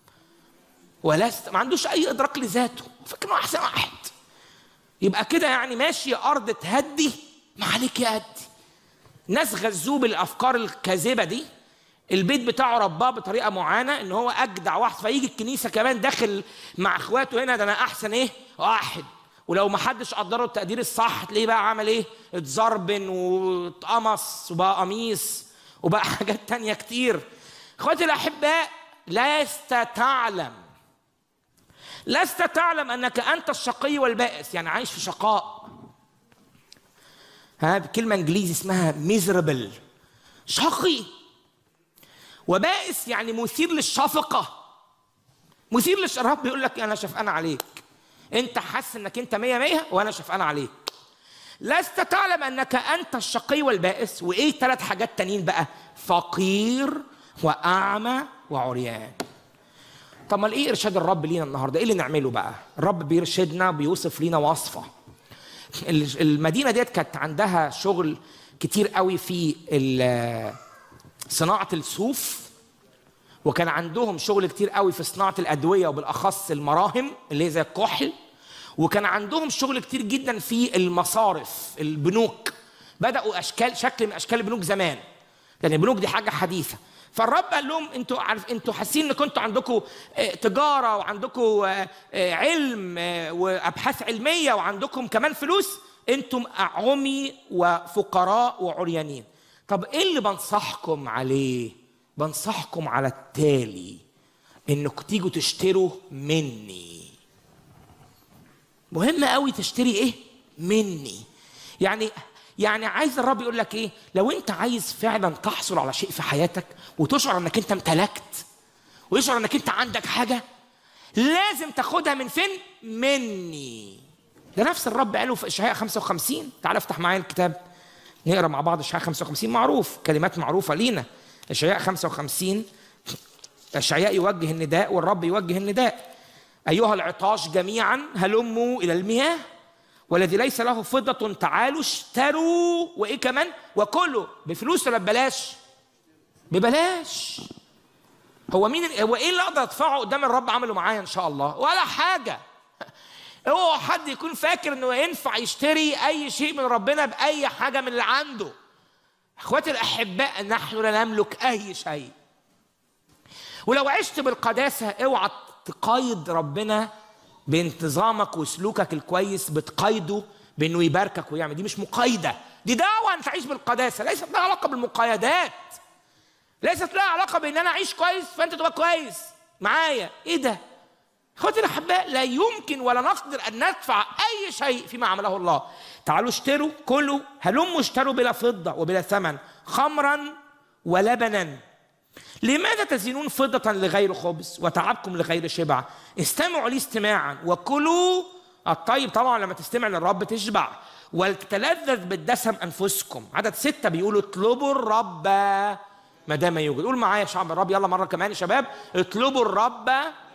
ولست ما عندوش اي ادراك لذاته فكر انه احسن واحد يبقى كده يعني ماشي ارض تهدي ما عليك يا ادي ناس غزوه بالافكار الكاذبه دي البيت بتاعه رباه بطريقه معينه ان هو اجدع واحد فيجي الكنيسه كمان داخل مع اخواته هنا ده انا احسن ايه واحد ولو ما حدش قدره التقدير الصح تلاقيه بقى عمل ايه اتزربن واتقمص وبقى قميص وبقى حاجات تانية كتير اخواتي الاحباء لست تعلم لست تعلم انك انت الشقي والبائس يعني عايش في شقاء ها بكلمه انجليزي اسمها ميزربل شقي وبائس يعني مثير للشفقة مثير للش الرب بيقول لك أنا شفقان عليك أنت حاسس إنك أنت مية مية وأنا شفقان عليك لست تعلم أنك أنت الشقي والبائس وإيه ثلاث حاجات تانيين بقى فقير وأعمى وعريان طب ما ايه ارشاد الرب لينا النهارده ايه اللي نعمله بقى الرب بيرشدنا بيوصف لينا وصفه ال- المدينه ديت كانت عندها شغل كتير قوي في ال- صناعه الصوف وكان عندهم شغل كتير قوي في صناعه الادويه وبالاخص المراهم اللي هي زي الكحل وكان عندهم شغل كتير جدا في المصارف البنوك بداوا اشكال شكل من اشكال البنوك زمان لان البنوك دي حاجه حديثه فالرب قال لهم انتوا عارف انتوا حاسين ان كنتوا عندكم آه، تجاره وعندكم آه، آه، علم آه، وابحاث علميه وعندكم كمان فلوس انتم عمي وفقراء وعريانين طب ايه اللي بنصحكم عليه بنصحكم على التالي انكم تيجوا تشتروا مني مهم قوي تشتري ايه مني يعني يعني عايز الرب يقول لك ايه لو انت عايز فعلا تحصل على شيء في حياتك وتشعر انك انت امتلكت ويشعر انك انت عندك حاجه لازم تاخدها من فين مني ده نفس الرب قاله في اشعياء 55 تعال افتح معايا الكتاب نقرا مع بعض اشعياء 55 معروف كلمات معروفه لينا اشعياء 55 اشعياء يوجه النداء والرب يوجه النداء ايها العطاش جميعا هلموا الى المياه والذي ليس له فضة تعالوا اشتروا وايه كمان وكلوا بفلوس ولا ببلاش ببلاش هو مين هو ايه اللي اقدر ادفعه قدام الرب عمله معايا ان شاء الله ولا حاجه اوعى حد يكون فاكر انه ينفع يشتري اي شيء من ربنا باي حاجه من اللي عنده اخواتي الاحباء نحن لا نملك اي شيء ولو عشت بالقداسه اوعى تقايد ربنا بانتظامك وسلوكك الكويس بتقايده بانه يباركك ويعمل دي مش مقايده دي دعوه ان تعيش بالقداسه ليست لها علاقه بالمقايدات ليست لها علاقه بان انا اعيش كويس فانت تبقى كويس معايا ايه ده اخواتي الاحباء لا يمكن ولا نقدر ان ندفع اي شيء فيما عمله الله تعالوا اشتروا كلوا هلموا اشتروا بلا فضه وبلا ثمن خمرا ولبنا لماذا تزينون فضة لغير خبز وتعبكم لغير شبع استمعوا لي استماعا وكلوا الطيب طبعا لما تستمع للرب تشبع ولتتلذذ بالدسم انفسكم عدد ستة بيقولوا اطلبوا الرب ما دام يوجد قول معايا يا شعب الرب يلا مرة كمان يا شباب اطلبوا الرب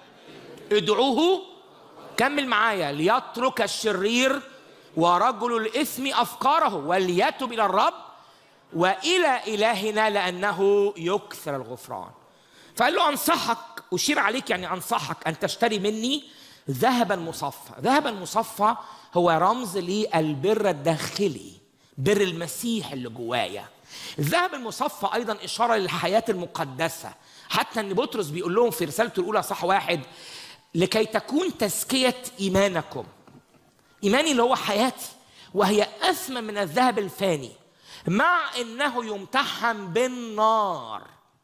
ادعوه كمل معايا ليترك الشرير ورجل الاثم افكاره وليتب الى الرب والى الهنا لانه يكثر الغفران فقال له انصحك اشير عليك يعني انصحك ان تشتري مني ذهبا مصفى ذهبا مصفى هو رمز للبر الداخلي بر المسيح اللي جوايا الذهب المصفى ايضا اشاره للحياه المقدسه حتى ان بطرس بيقول لهم في رسالته الاولى صح واحد لكي تكون تزكيه ايمانكم ايماني اللي هو حياتي وهي اثمن من الذهب الفاني مع انه يمتحن بالنار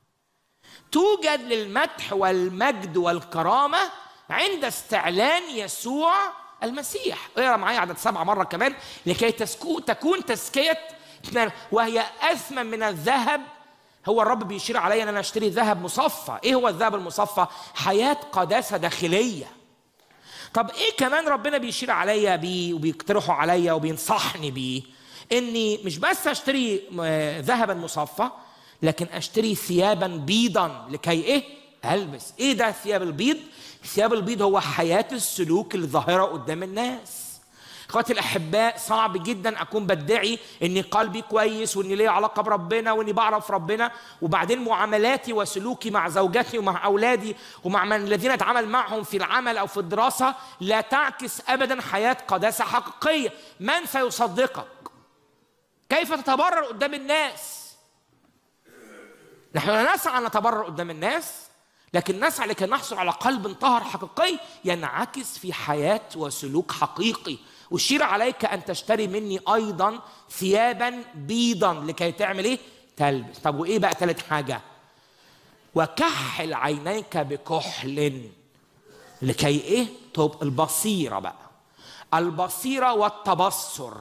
توجد للمدح والمجد والكرامه عند استعلان يسوع المسيح اقرا معايا عدد سبعه مره كمان لكي تسكو تكون تزكيه وهي اثمن من الذهب هو الرب بيشير عليا ان انا اشتري ذهب مصفى ايه هو الذهب المصفى حياه قداسه داخليه طب ايه كمان ربنا بيشير عليا بيه وبيقترحه عليا وبينصحني بيه اني مش بس اشتري ذهبا مصفى لكن اشتري ثيابا بيضا لكي ايه البس ايه ده الثياب البيض الثياب البيض هو حياه السلوك الظاهره قدام الناس اخواتي الاحباء صعب جدا اكون بدعي اني قلبي كويس واني ليا علاقه بربنا واني بعرف ربنا وبعدين معاملاتي وسلوكي مع زوجتي ومع اولادي ومع من الذين اتعامل معهم في العمل او في الدراسه لا تعكس ابدا حياه قداسه حقيقيه من سيصدقك كيف تتبرر قدام الناس نحن لا نسعى ان نتبرر قدام الناس لكن نسعى لكي نحصل على قلب طاهر حقيقي ينعكس في حياه وسلوك حقيقي أشير عليك أن تشتري مني أيضا ثيابا بيضا لكي تعمل إيه؟ تلبس طب وإيه بقى ثالث حاجة؟ وكحل عينيك بكحل لكي إيه؟ طب البصيرة بقى البصيرة والتبصر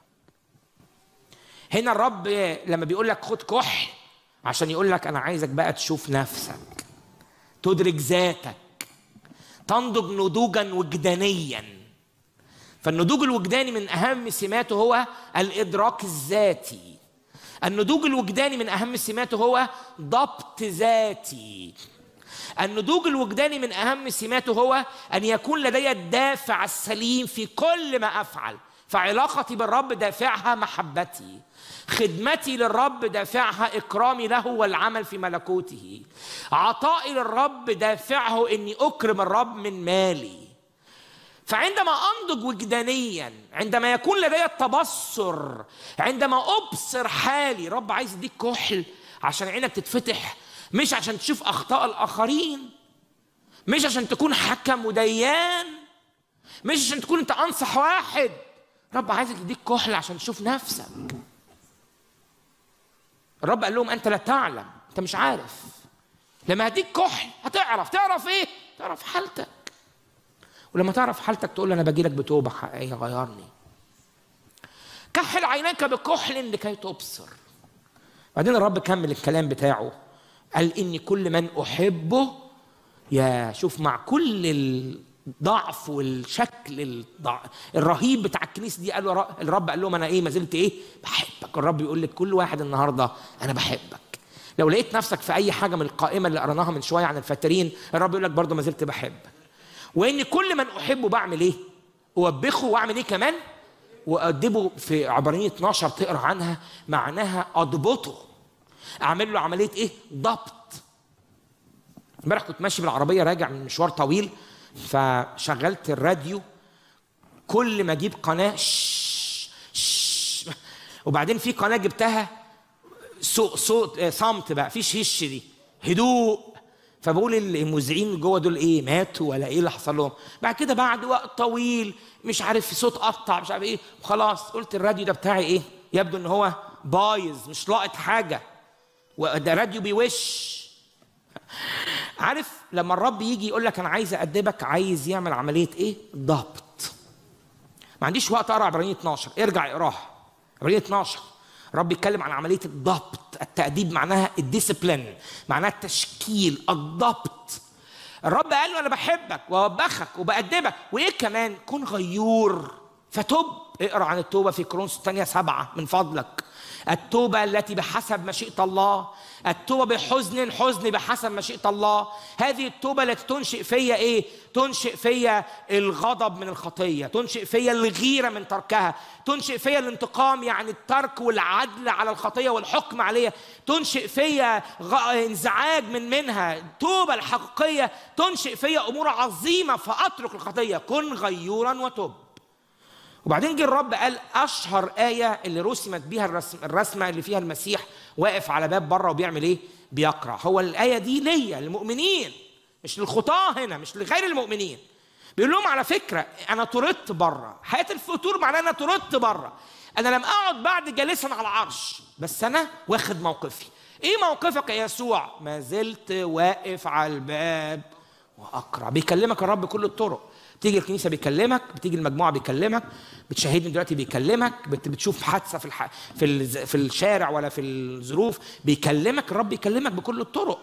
هنا الرب لما بيقول لك خد كحل عشان يقول لك أنا عايزك بقى تشوف نفسك تدرك ذاتك تنضج نضوجا وجدانيا فالنضوج الوجداني من اهم سماته هو الادراك الذاتي النضوج الوجداني من اهم سماته هو ضبط ذاتي النضوج الوجداني من اهم سماته هو ان يكون لدي الدافع السليم في كل ما افعل فعلاقتي بالرب دافعها محبتي خدمتي للرب دافعها اكرامي له والعمل في ملكوته عطائي للرب دافعه اني اكرم الرب من مالي فعندما انضج وجدانيا عندما يكون لدي التبصر عندما ابصر حالي رب عايز يديك كحل عشان عينك تتفتح مش عشان تشوف اخطاء الاخرين مش عشان تكون حكم وديان مش عشان تكون انت انصح واحد رب عايزك يديك كحل عشان تشوف نفسك الرب قال لهم انت لا تعلم انت مش عارف لما هديك كحل هتعرف تعرف ايه تعرف حالتك ولما تعرف حالتك تقول له انا باجي لك بتوبه حقيقيه غيرني كحل عينيك بكحل لكي تبصر بعدين الرب كمل الكلام بتاعه قال اني كل من احبه يا شوف مع كل الضعف والشكل الضع... الرهيب بتاع الكنيسه دي قالوا الرب قال لهم انا ايه ما زلت ايه بحبك الرب يقول لك كل واحد النهارده انا بحبك لو لقيت نفسك في اي حاجه من القائمه اللي قريناها من شويه عن الفاترين الرب يقول لك برضه ما زلت بحبك وان كل من احبه بعمل ايه اوبخه واعمل ايه كمان وادبه في عبرانيه 12 تقرا عنها معناها اضبطه اعمل له عمليه ايه ضبط امبارح كنت ماشي بالعربيه راجع من مشوار طويل فشغلت الراديو كل ما اجيب قناه شش شش وبعدين في قناه جبتها صوت صوت صمت بقى فيش هش دي هدوء فبقول المذيعين جوه دول ايه ماتوا ولا ايه اللي حصل لهم بعد كده بعد وقت طويل مش عارف في صوت قطع مش عارف ايه وخلاص قلت الراديو ده بتاعي ايه يبدو ان هو بايظ مش لاقط حاجه وده راديو بيوش عارف لما الرب يجي يقول لك انا عايز ادبك عايز يعمل عمليه ايه ضبط ما عنديش وقت اقرا عبرانيه 12 ارجع اقراها عبرانيه 12 الرب يتكلم عن عمليه الضبط التأديب معناها الديسيبلين معناها التشكيل الضبط الرب قال له انا بحبك وبخك وبأدبك وايه كمان كن غيور فتب اقرا عن التوبه في كرونس الثانيه سبعه من فضلك التوبه التي بحسب مشيئه الله التوبه بحزن حزن بحسب مشيئه الله هذه التوبه التي تنشئ فيا ايه تنشئ فيا الغضب من الخطيه تنشئ فيا الغيره من تركها تنشئ فيا الانتقام يعني الترك والعدل على الخطيه والحكم عليها تنشئ فيا غ... انزعاج من منها التوبه الحقيقيه تنشئ فيا امور عظيمه فاترك الخطيه كن غيورا وتب وبعدين جه الرب قال اشهر ايه اللي رسمت بيها الرسم الرسمه اللي فيها المسيح واقف على باب بره وبيعمل ايه؟ بيقرا هو الايه دي ليا للمؤمنين مش للخطاه هنا مش لغير المؤمنين بيقول لهم على فكره انا طردت بره حياه الفتور معناها انا طردت بره انا لم اقعد بعد جالسا على العرش بس انا واخد موقفي ايه موقفك يا يسوع ما زلت واقف على الباب واقرا بيكلمك الرب كل الطرق بتيجي الكنيسه بيكلمك بتيجي المجموعه بيكلمك بتشاهدني دلوقتي بيكلمك بت بتشوف حادثه في الح... في الز... في الشارع ولا في الظروف بيكلمك الرب بيكلمك بكل الطرق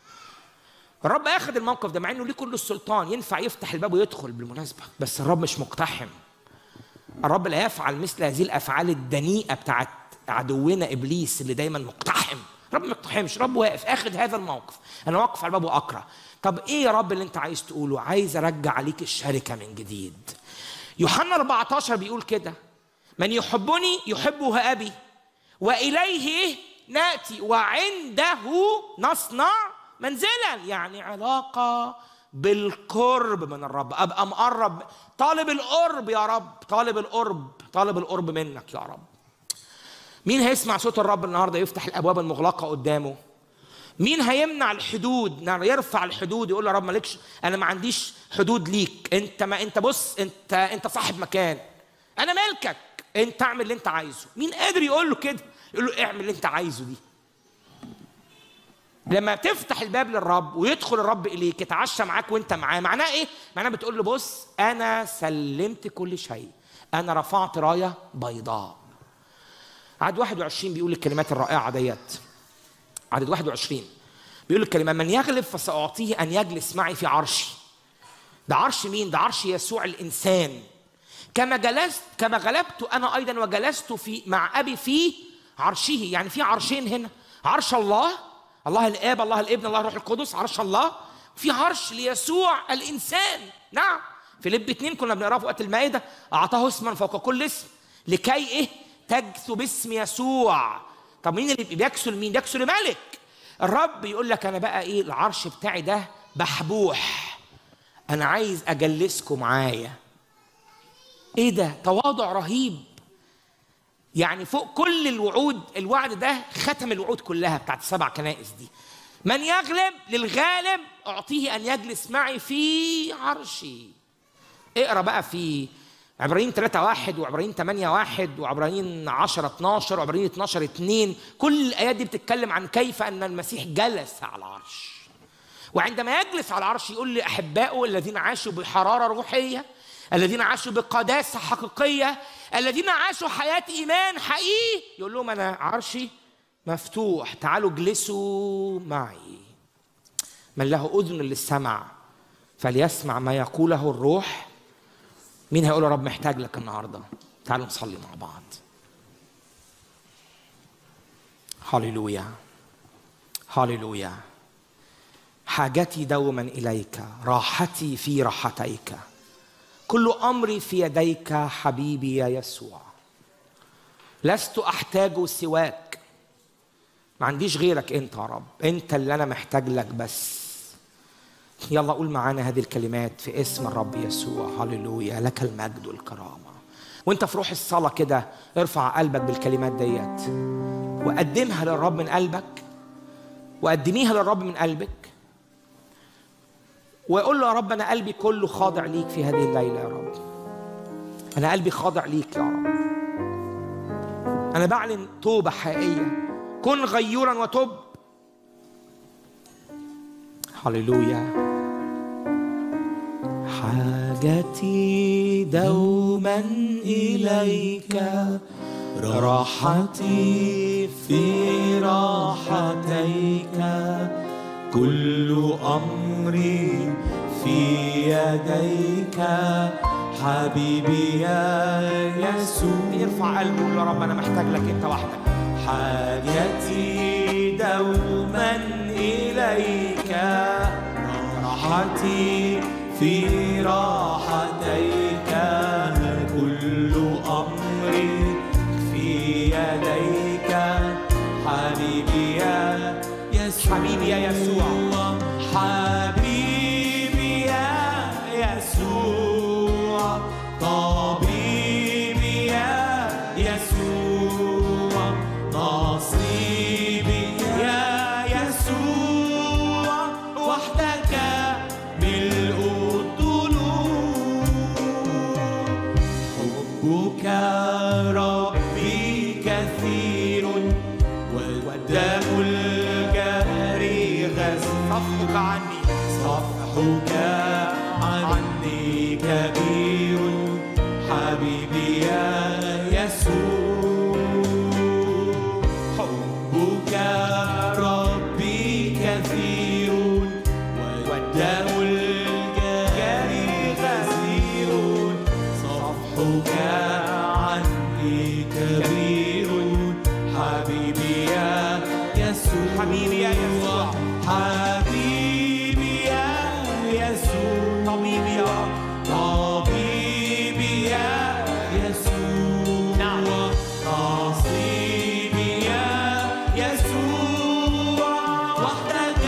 الرب اخذ الموقف ده مع انه ليه كل السلطان ينفع يفتح الباب ويدخل بالمناسبه بس الرب مش مقتحم الرب لا يفعل مثل هذه الافعال الدنيئه بتاعت عدونا ابليس اللي دايما مقتحم رب ما يقتحمش رب واقف اخذ هذا الموقف انا واقف على الباب واقرا طب ايه يا رب اللي انت عايز تقوله عايز ارجع عليك الشركه من جديد يوحنا 14 بيقول كده من يحبني يحبه ابي واليه ناتي وعنده نصنع منزلا يعني علاقه بالقرب من الرب ابقى مقرب طالب القرب يا رب طالب القرب طالب القرب منك يا رب مين هيسمع صوت الرب النهارده يفتح الابواب المغلقه قدامه مين هيمنع الحدود يرفع الحدود يقول يا رب مالكش انا ما عنديش حدود ليك انت ما انت بص انت انت صاحب مكان انا ملكك انت اعمل اللي انت عايزه مين قادر يقول له كده يقول له اعمل اللي انت عايزه دي لما تفتح الباب للرب ويدخل الرب اليك يتعشى معاك وانت معاه معناه ايه معناه بتقول له بص انا سلمت كل شيء انا رفعت رايه بيضاء عدد 21 بيقول الكلمات الرائعه ديت عدد 21 بيقول الكلمة من يغلب فسأعطيه أن يجلس معي في عرشي ده عرش مين؟ ده عرش يسوع الإنسان كما جلست كما غلبت أنا أيضا وجلست في مع أبي في عرشه يعني في عرشين هنا عرش الله الله الآب الله الابن الله الروح القدس عرش الله في عرش ليسوع الانسان نعم فيليب اتنين كنا بنقراه في وقت المائده اعطاه اسما فوق كل اسم لكي ايه تجثو باسم يسوع طب مين اللي بيكسو لمين بيكسو لملك الرب يقول لك انا بقى ايه العرش بتاعي ده بحبوح انا عايز اجلسكم معايا ايه ده تواضع رهيب يعني فوق كل الوعود الوعد ده ختم الوعود كلها بتاعت السبع كنائس دي من يغلب للغالب اعطيه ان يجلس معي في عرشي اقرا بقى في عبرانيين 3 1 وعبرانيين 8 1 وعبرانيين 10 12 وعبرانيين 12 2 كل الايات دي بتتكلم عن كيف ان المسيح جلس على العرش وعندما يجلس على العرش يقول لاحبائه الذين عاشوا بحراره روحيه الذين عاشوا بقداسه حقيقيه الذين عاشوا حياه ايمان حقيقي يقول لهم انا عرشي مفتوح تعالوا اجلسوا معي من له اذن للسمع فليسمع ما يقوله الروح مين هيقول يا رب محتاج لك النهارده تعالوا نصلي مع بعض هللويا هللويا حاجتي دوما اليك راحتي في راحتيك كل امري في يديك حبيبي يا يسوع لست احتاج سواك ما عنديش غيرك انت يا رب انت اللي انا محتاج لك بس يلا قول معانا هذه الكلمات في اسم الرب يسوع هللويا لك المجد والكرامه وانت في روح الصلاه كده ارفع قلبك بالكلمات ديت وقدمها للرب من قلبك وقدميها للرب من قلبك ويقول له يا رب انا قلبي كله خاضع ليك في هذه الليله يا رب انا قلبي خاضع ليك يا رب انا بعلن توبه حقيقيه كن غيورا وتب هللويا حاجتي دوما اليك راحتي في راحتيك كل امري في يديك حبيبي يا يسوع يرفع قلبه يقول يا رب انا محتاج لك انت وحدك حاجتي دوما اليك راحتي في راحتيك كل امري في يديك حبيبي يا يسوع حبيبي يا يسوع حبيبي يا يسوع طبيبي يا يسوع نصيبي يا يسوع وحدك ملء الضلوع حبك ربي كثير والدم الجاري غزير صفحك عني صفحك عني كبير حبيبي يا يسوع حبك ربي كثير والدم الجاري غزير صفحك عني كبير حبيبي يا يسوع حبيبي يا يسوع حبيبي يا يسوع طبيبي يا طبيبي يا يسوع نعم نصيبي يا يسوع وحدك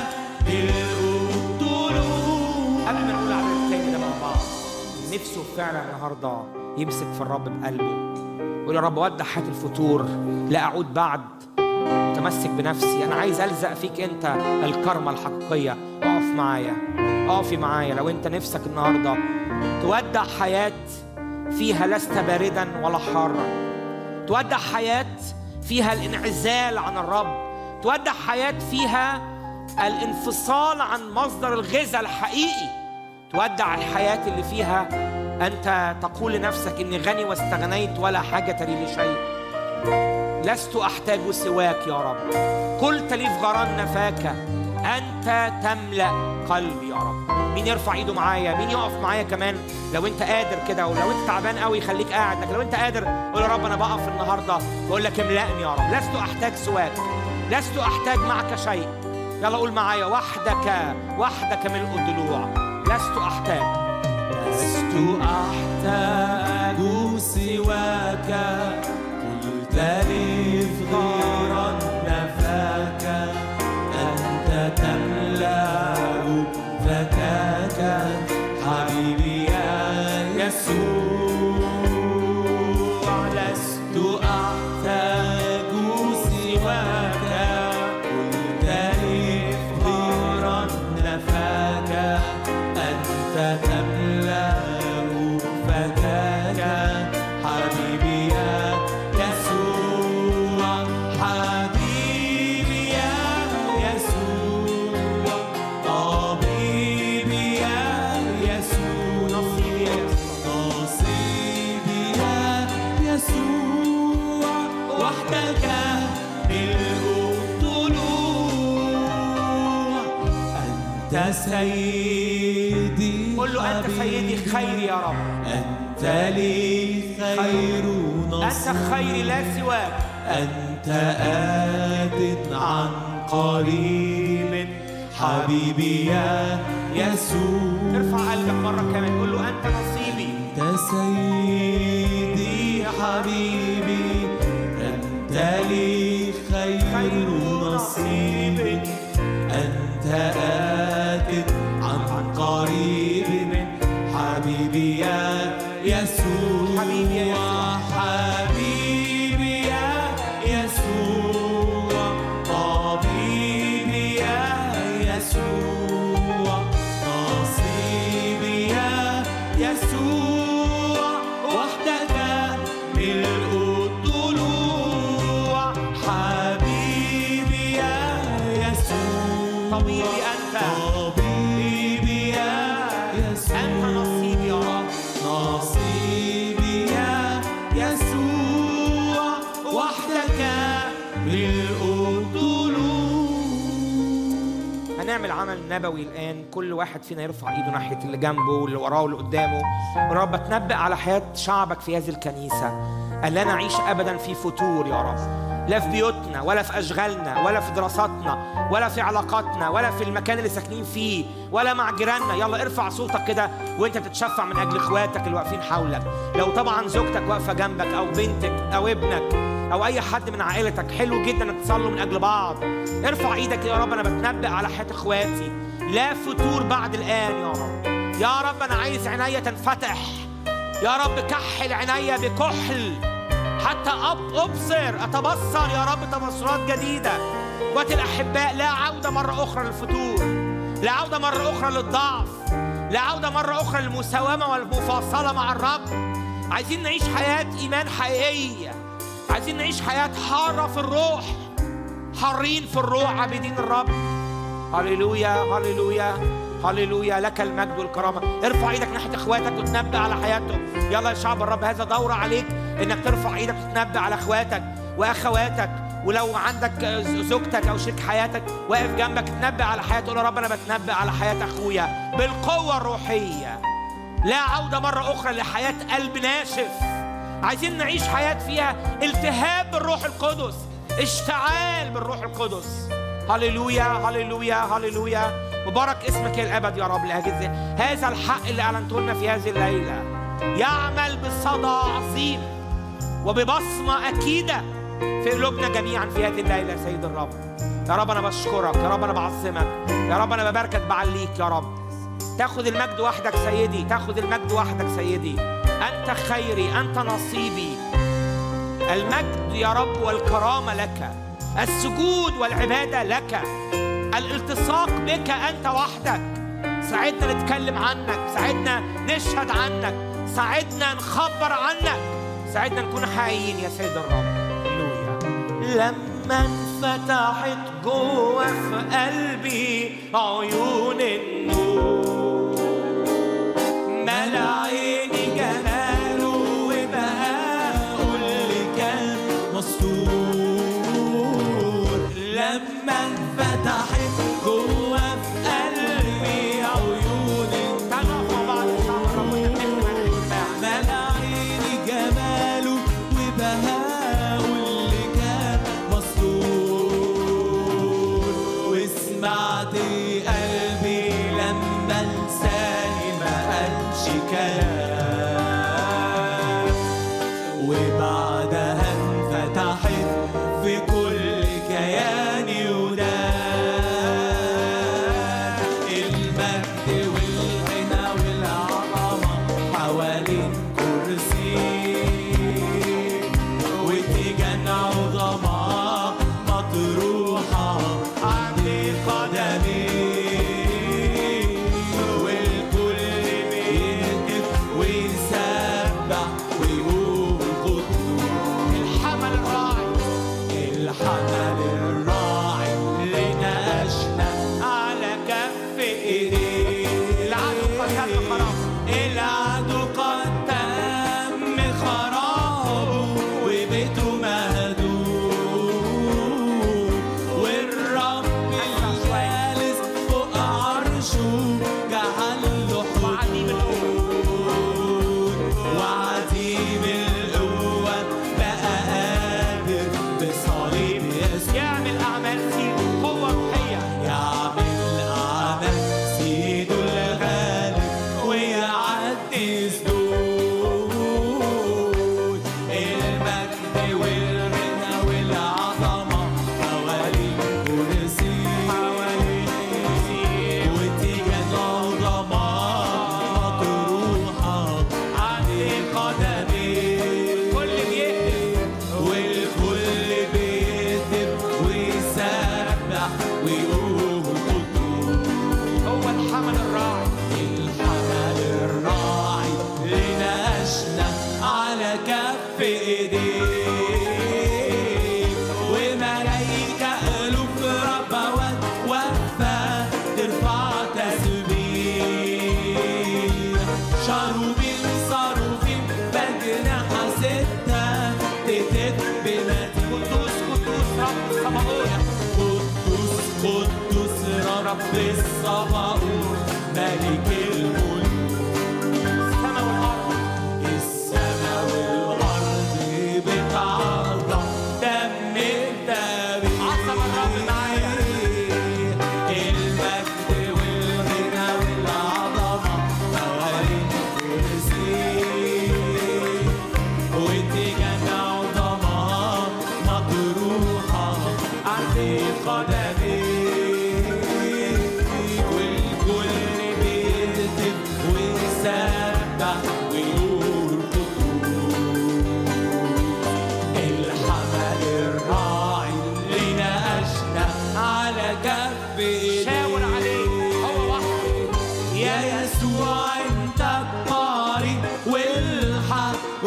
بالقلوب قبل ما نقول على التاني ده مع بعض نفسه فعلا النهارده يمسك في الرب بقلبه يقول يا رب ودع حياة الفتور لا أعود بعد متمسك بنفسي أنا عايز ألزق فيك أنت الكرمة الحقيقية اقف معايا اقفي معايا لو أنت نفسك النهارده تودع حياة فيها لست باردا ولا حارا تودع حياة فيها الانعزال عن الرب تودع حياة فيها الانفصال عن مصدر الغذاء الحقيقي تودع الحياة اللي فيها أنت تقول لنفسك إني غني واستغنيت ولا حاجة لي لشيء لست أحتاج سواك يا رب قلت لي في غران نفاك أنت تملأ قلبي يا رب مين يرفع ايده معايا مين يقف معايا كمان لو انت قادر كده ولو انت تعبان قوي خليك قاعد لكن لو انت قادر قول يا رب انا بقف النهارده بقول لك املأني يا رب لست احتاج سواك لست احتاج معك شيء يلا قول معايا وحدك وحدك ملء الضلوع لست أحتاج لست أحتاج سواك قلت لي افغارا نفاك أنت تملأ فكاك حبيبي يا يسوع لست أحتاج سواك قلت لي افغارا نفاك أنت تملأ فكاك حبيبي يا يسوع حبيبي يا يسوع طبيبي يا يسوع نصيبي يا يسوع وحدك ملء الضلوع أنت سيدي قول له أنت سيدي خيري يا رب أنت لي خير نصير أنت خيري لا سواك أنت آت عن قريب حبيبي يا يسوع ارفع قلبك مرة كمان قول له أنت نصيبي أنت سيدي حبيبي أنت لي خير نصيب أنت آت عن قريب حبيبي يا يسوع حبيبي يا حبيبي يا يسوع طبيبي يا يسوع نصيبي يا يسوع وحدك ملء الضلوع حبيبي يا يسوع طبيبي أنت طبيبي يا يسوع أنت نصيبي يا رب نصيبي يا يسوع وحدك ملء الضلوع هنعمل عمل نبوي الآن كل واحد فينا يرفع إيده ناحية اللي جنبه واللي وراه واللي قدامه ورب اتنبأ على حياة شعبك في هذه الكنيسة أن لا نعيش أبدا في فتور يا رب لا في بيوتنا ولا في أشغالنا ولا في دراساتنا ولا في علاقاتنا ولا في المكان اللي ساكنين فيه ولا مع جيراننا يلا ارفع صوتك كده وانت بتتشفع من أجل إخواتك اللي واقفين حولك لو طبعا زوجتك واقفة جنبك أو بنتك أو ابنك او اي حد من عائلتك حلو جدا انك تصلوا من اجل بعض ارفع ايدك يا رب انا بتنبأ على حياه اخواتي لا فتور بعد الان يا رب يا رب انا عايز عينيا تنفتح يا رب كحل عينيا بكحل حتى أب ابصر اتبصر يا رب تبصرات جديده اخواتي الاحباء لا عوده مره اخرى للفتور لا عوده مره اخرى للضعف لا عوده مره اخرى للمساومه والمفاصله مع الرب عايزين نعيش حياه ايمان حقيقيه عايزين نعيش حياة حارة في الروح حارين في الروح عابدين الرب هللويا هللويا هللويا لك المجد والكرامة ارفع ايدك ناحية اخواتك وتنبأ على حياتهم يلا يا شعب الرب هذا دورة عليك انك ترفع ايدك وتنبأ على اخواتك واخواتك ولو عندك زوجتك او شريك حياتك واقف جنبك تنبأ على حياته قول يا رب انا بتنبأ على حياة اخويا بالقوة الروحية لا عودة مرة أخرى لحياة قلب ناشف عايزين نعيش حياة فيها التهاب بالروح القدس اشتعال بالروح القدس هللويا هللويا هللويا مبارك اسمك يا الابد يا رب لاجل هذا الحق اللي اعلنته لنا في هذه الليله يعمل بصدى عظيم وببصمه اكيده في قلوبنا جميعا في هذه الليله يا سيد الرب يا رب انا بشكرك يا رب انا بعظمك يا رب انا بباركك بعليك يا رب تاخذ المجد وحدك سيدي تاخذ المجد وحدك سيدي انت خيري انت نصيبي المجد يا رب والكرامه لك السجود والعباده لك الالتصاق بك انت وحدك ساعدنا نتكلم عنك ساعدنا نشهد عنك ساعدنا نخبر عنك ساعدنا نكون حقيقيين يا سيد الرب هللويا لما انفتحت جوه في قلبي عيون النور ملا عيني جماله وبهاءه اللي كان مستور لما انفتحت جوه في قلبي عيون ملا عيني جماله وبهاءه اللي كان مستور واسمع شاروبين صاروفين بجناح ستة تتف بماتي قدوس قدوس رب الصباؤوت قدوس قدوس رب الصباؤوت ملك الملك السماء والأرض السماء والأرض بتعظم دم الدم عظم الرب معايا المجد والغنى والعظمة حوالين الكرسي واتجاه عظمة مطروحة عند قدمي والكل بيهتف ويسبح ويرقص الحمل الراعي اللي ناقشنا على كف ايديه شاور عليه هو وحده يا يسوع انت الطريق والحق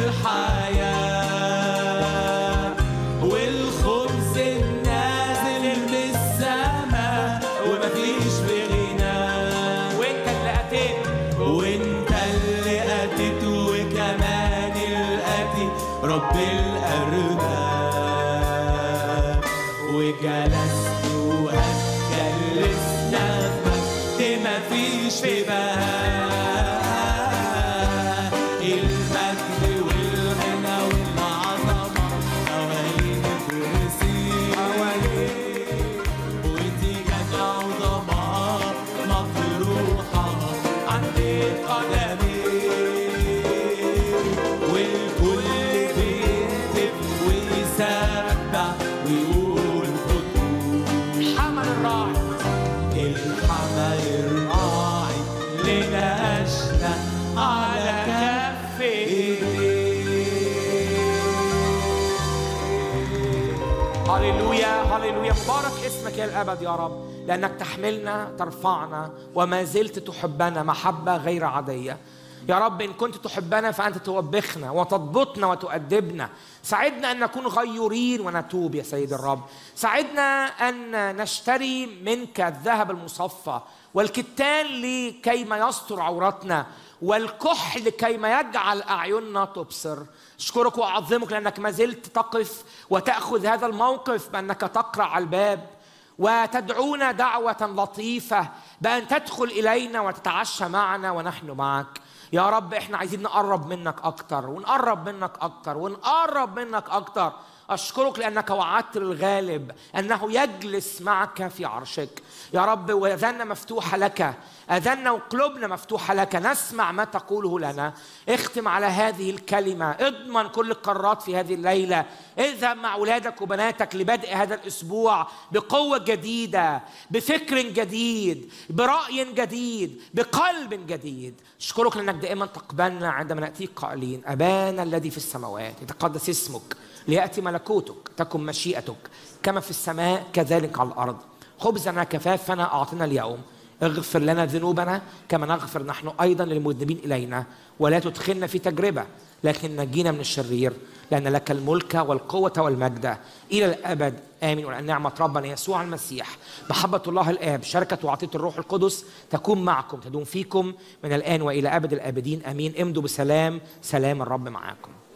والحياة والخبز النازل من السماء ومفيش بغنى وانت اللي اتيت وانت اللي اتيت وكمان الاتي رب الارباب وجلست وهتجلسنا في مجد مفيش في بهاء المجد والغنى والعظمه حوالين الكرسي حوالين وتيجات عظماء مطروحة عند قدمي والكل بيهتف ويسبح ويقول قدوس حمل الراعي الحمل الراعي لنقشنا على كف ايديه هللويا هللويا مبارك اسمك يا الابد يا رب لانك تحملنا ترفعنا وما زلت تحبنا محبه غير عاديه يا رب ان كنت تحبنا فانت توبخنا وتضبطنا وتؤدبنا ساعدنا ان نكون غيورين ونتوب يا سيد الرب ساعدنا ان نشتري منك الذهب المصفى والكتان لكيما يستر عوراتنا والكحل لكيما يجعل اعيننا تبصر اشكرك واعظمك لانك ما زلت تقف وتاخذ هذا الموقف بانك تقرع على الباب وتدعونا دعوه لطيفه بان تدخل الينا وتتعشى معنا ونحن معك يا رب احنا عايزين نقرب منك اكتر ونقرب منك اكتر ونقرب منك اكتر اشكرك لانك وعدت للغالب انه يجلس معك في عرشك يا رب واذاننا مفتوحه لك اذاننا وقلوبنا مفتوحه لك نسمع ما تقوله لنا اختم على هذه الكلمه اضمن كل القرارات في هذه الليله اذهب مع اولادك وبناتك لبدء هذا الاسبوع بقوه جديده بفكر جديد براي جديد بقلب جديد اشكرك لانك دائما تقبلنا عندما ناتيك قائلين ابانا الذي في السماوات يتقدس اسمك لياتي ملكوتك تكن مشيئتك كما في السماء كذلك على الارض خبزنا كفافنا اعطنا اليوم اغفر لنا ذنوبنا كما نغفر نحن ايضا للمذنبين الينا ولا تدخلنا في تجربه لكن نجينا من الشرير لان لك الملك والقوه والمجد الى الابد امين ولان نعمه ربنا يسوع المسيح محبه الله الاب شركه وعطيه الروح القدس تكون معكم تدوم فيكم من الان والى ابد الابدين امين امضوا بسلام سلام الرب معاكم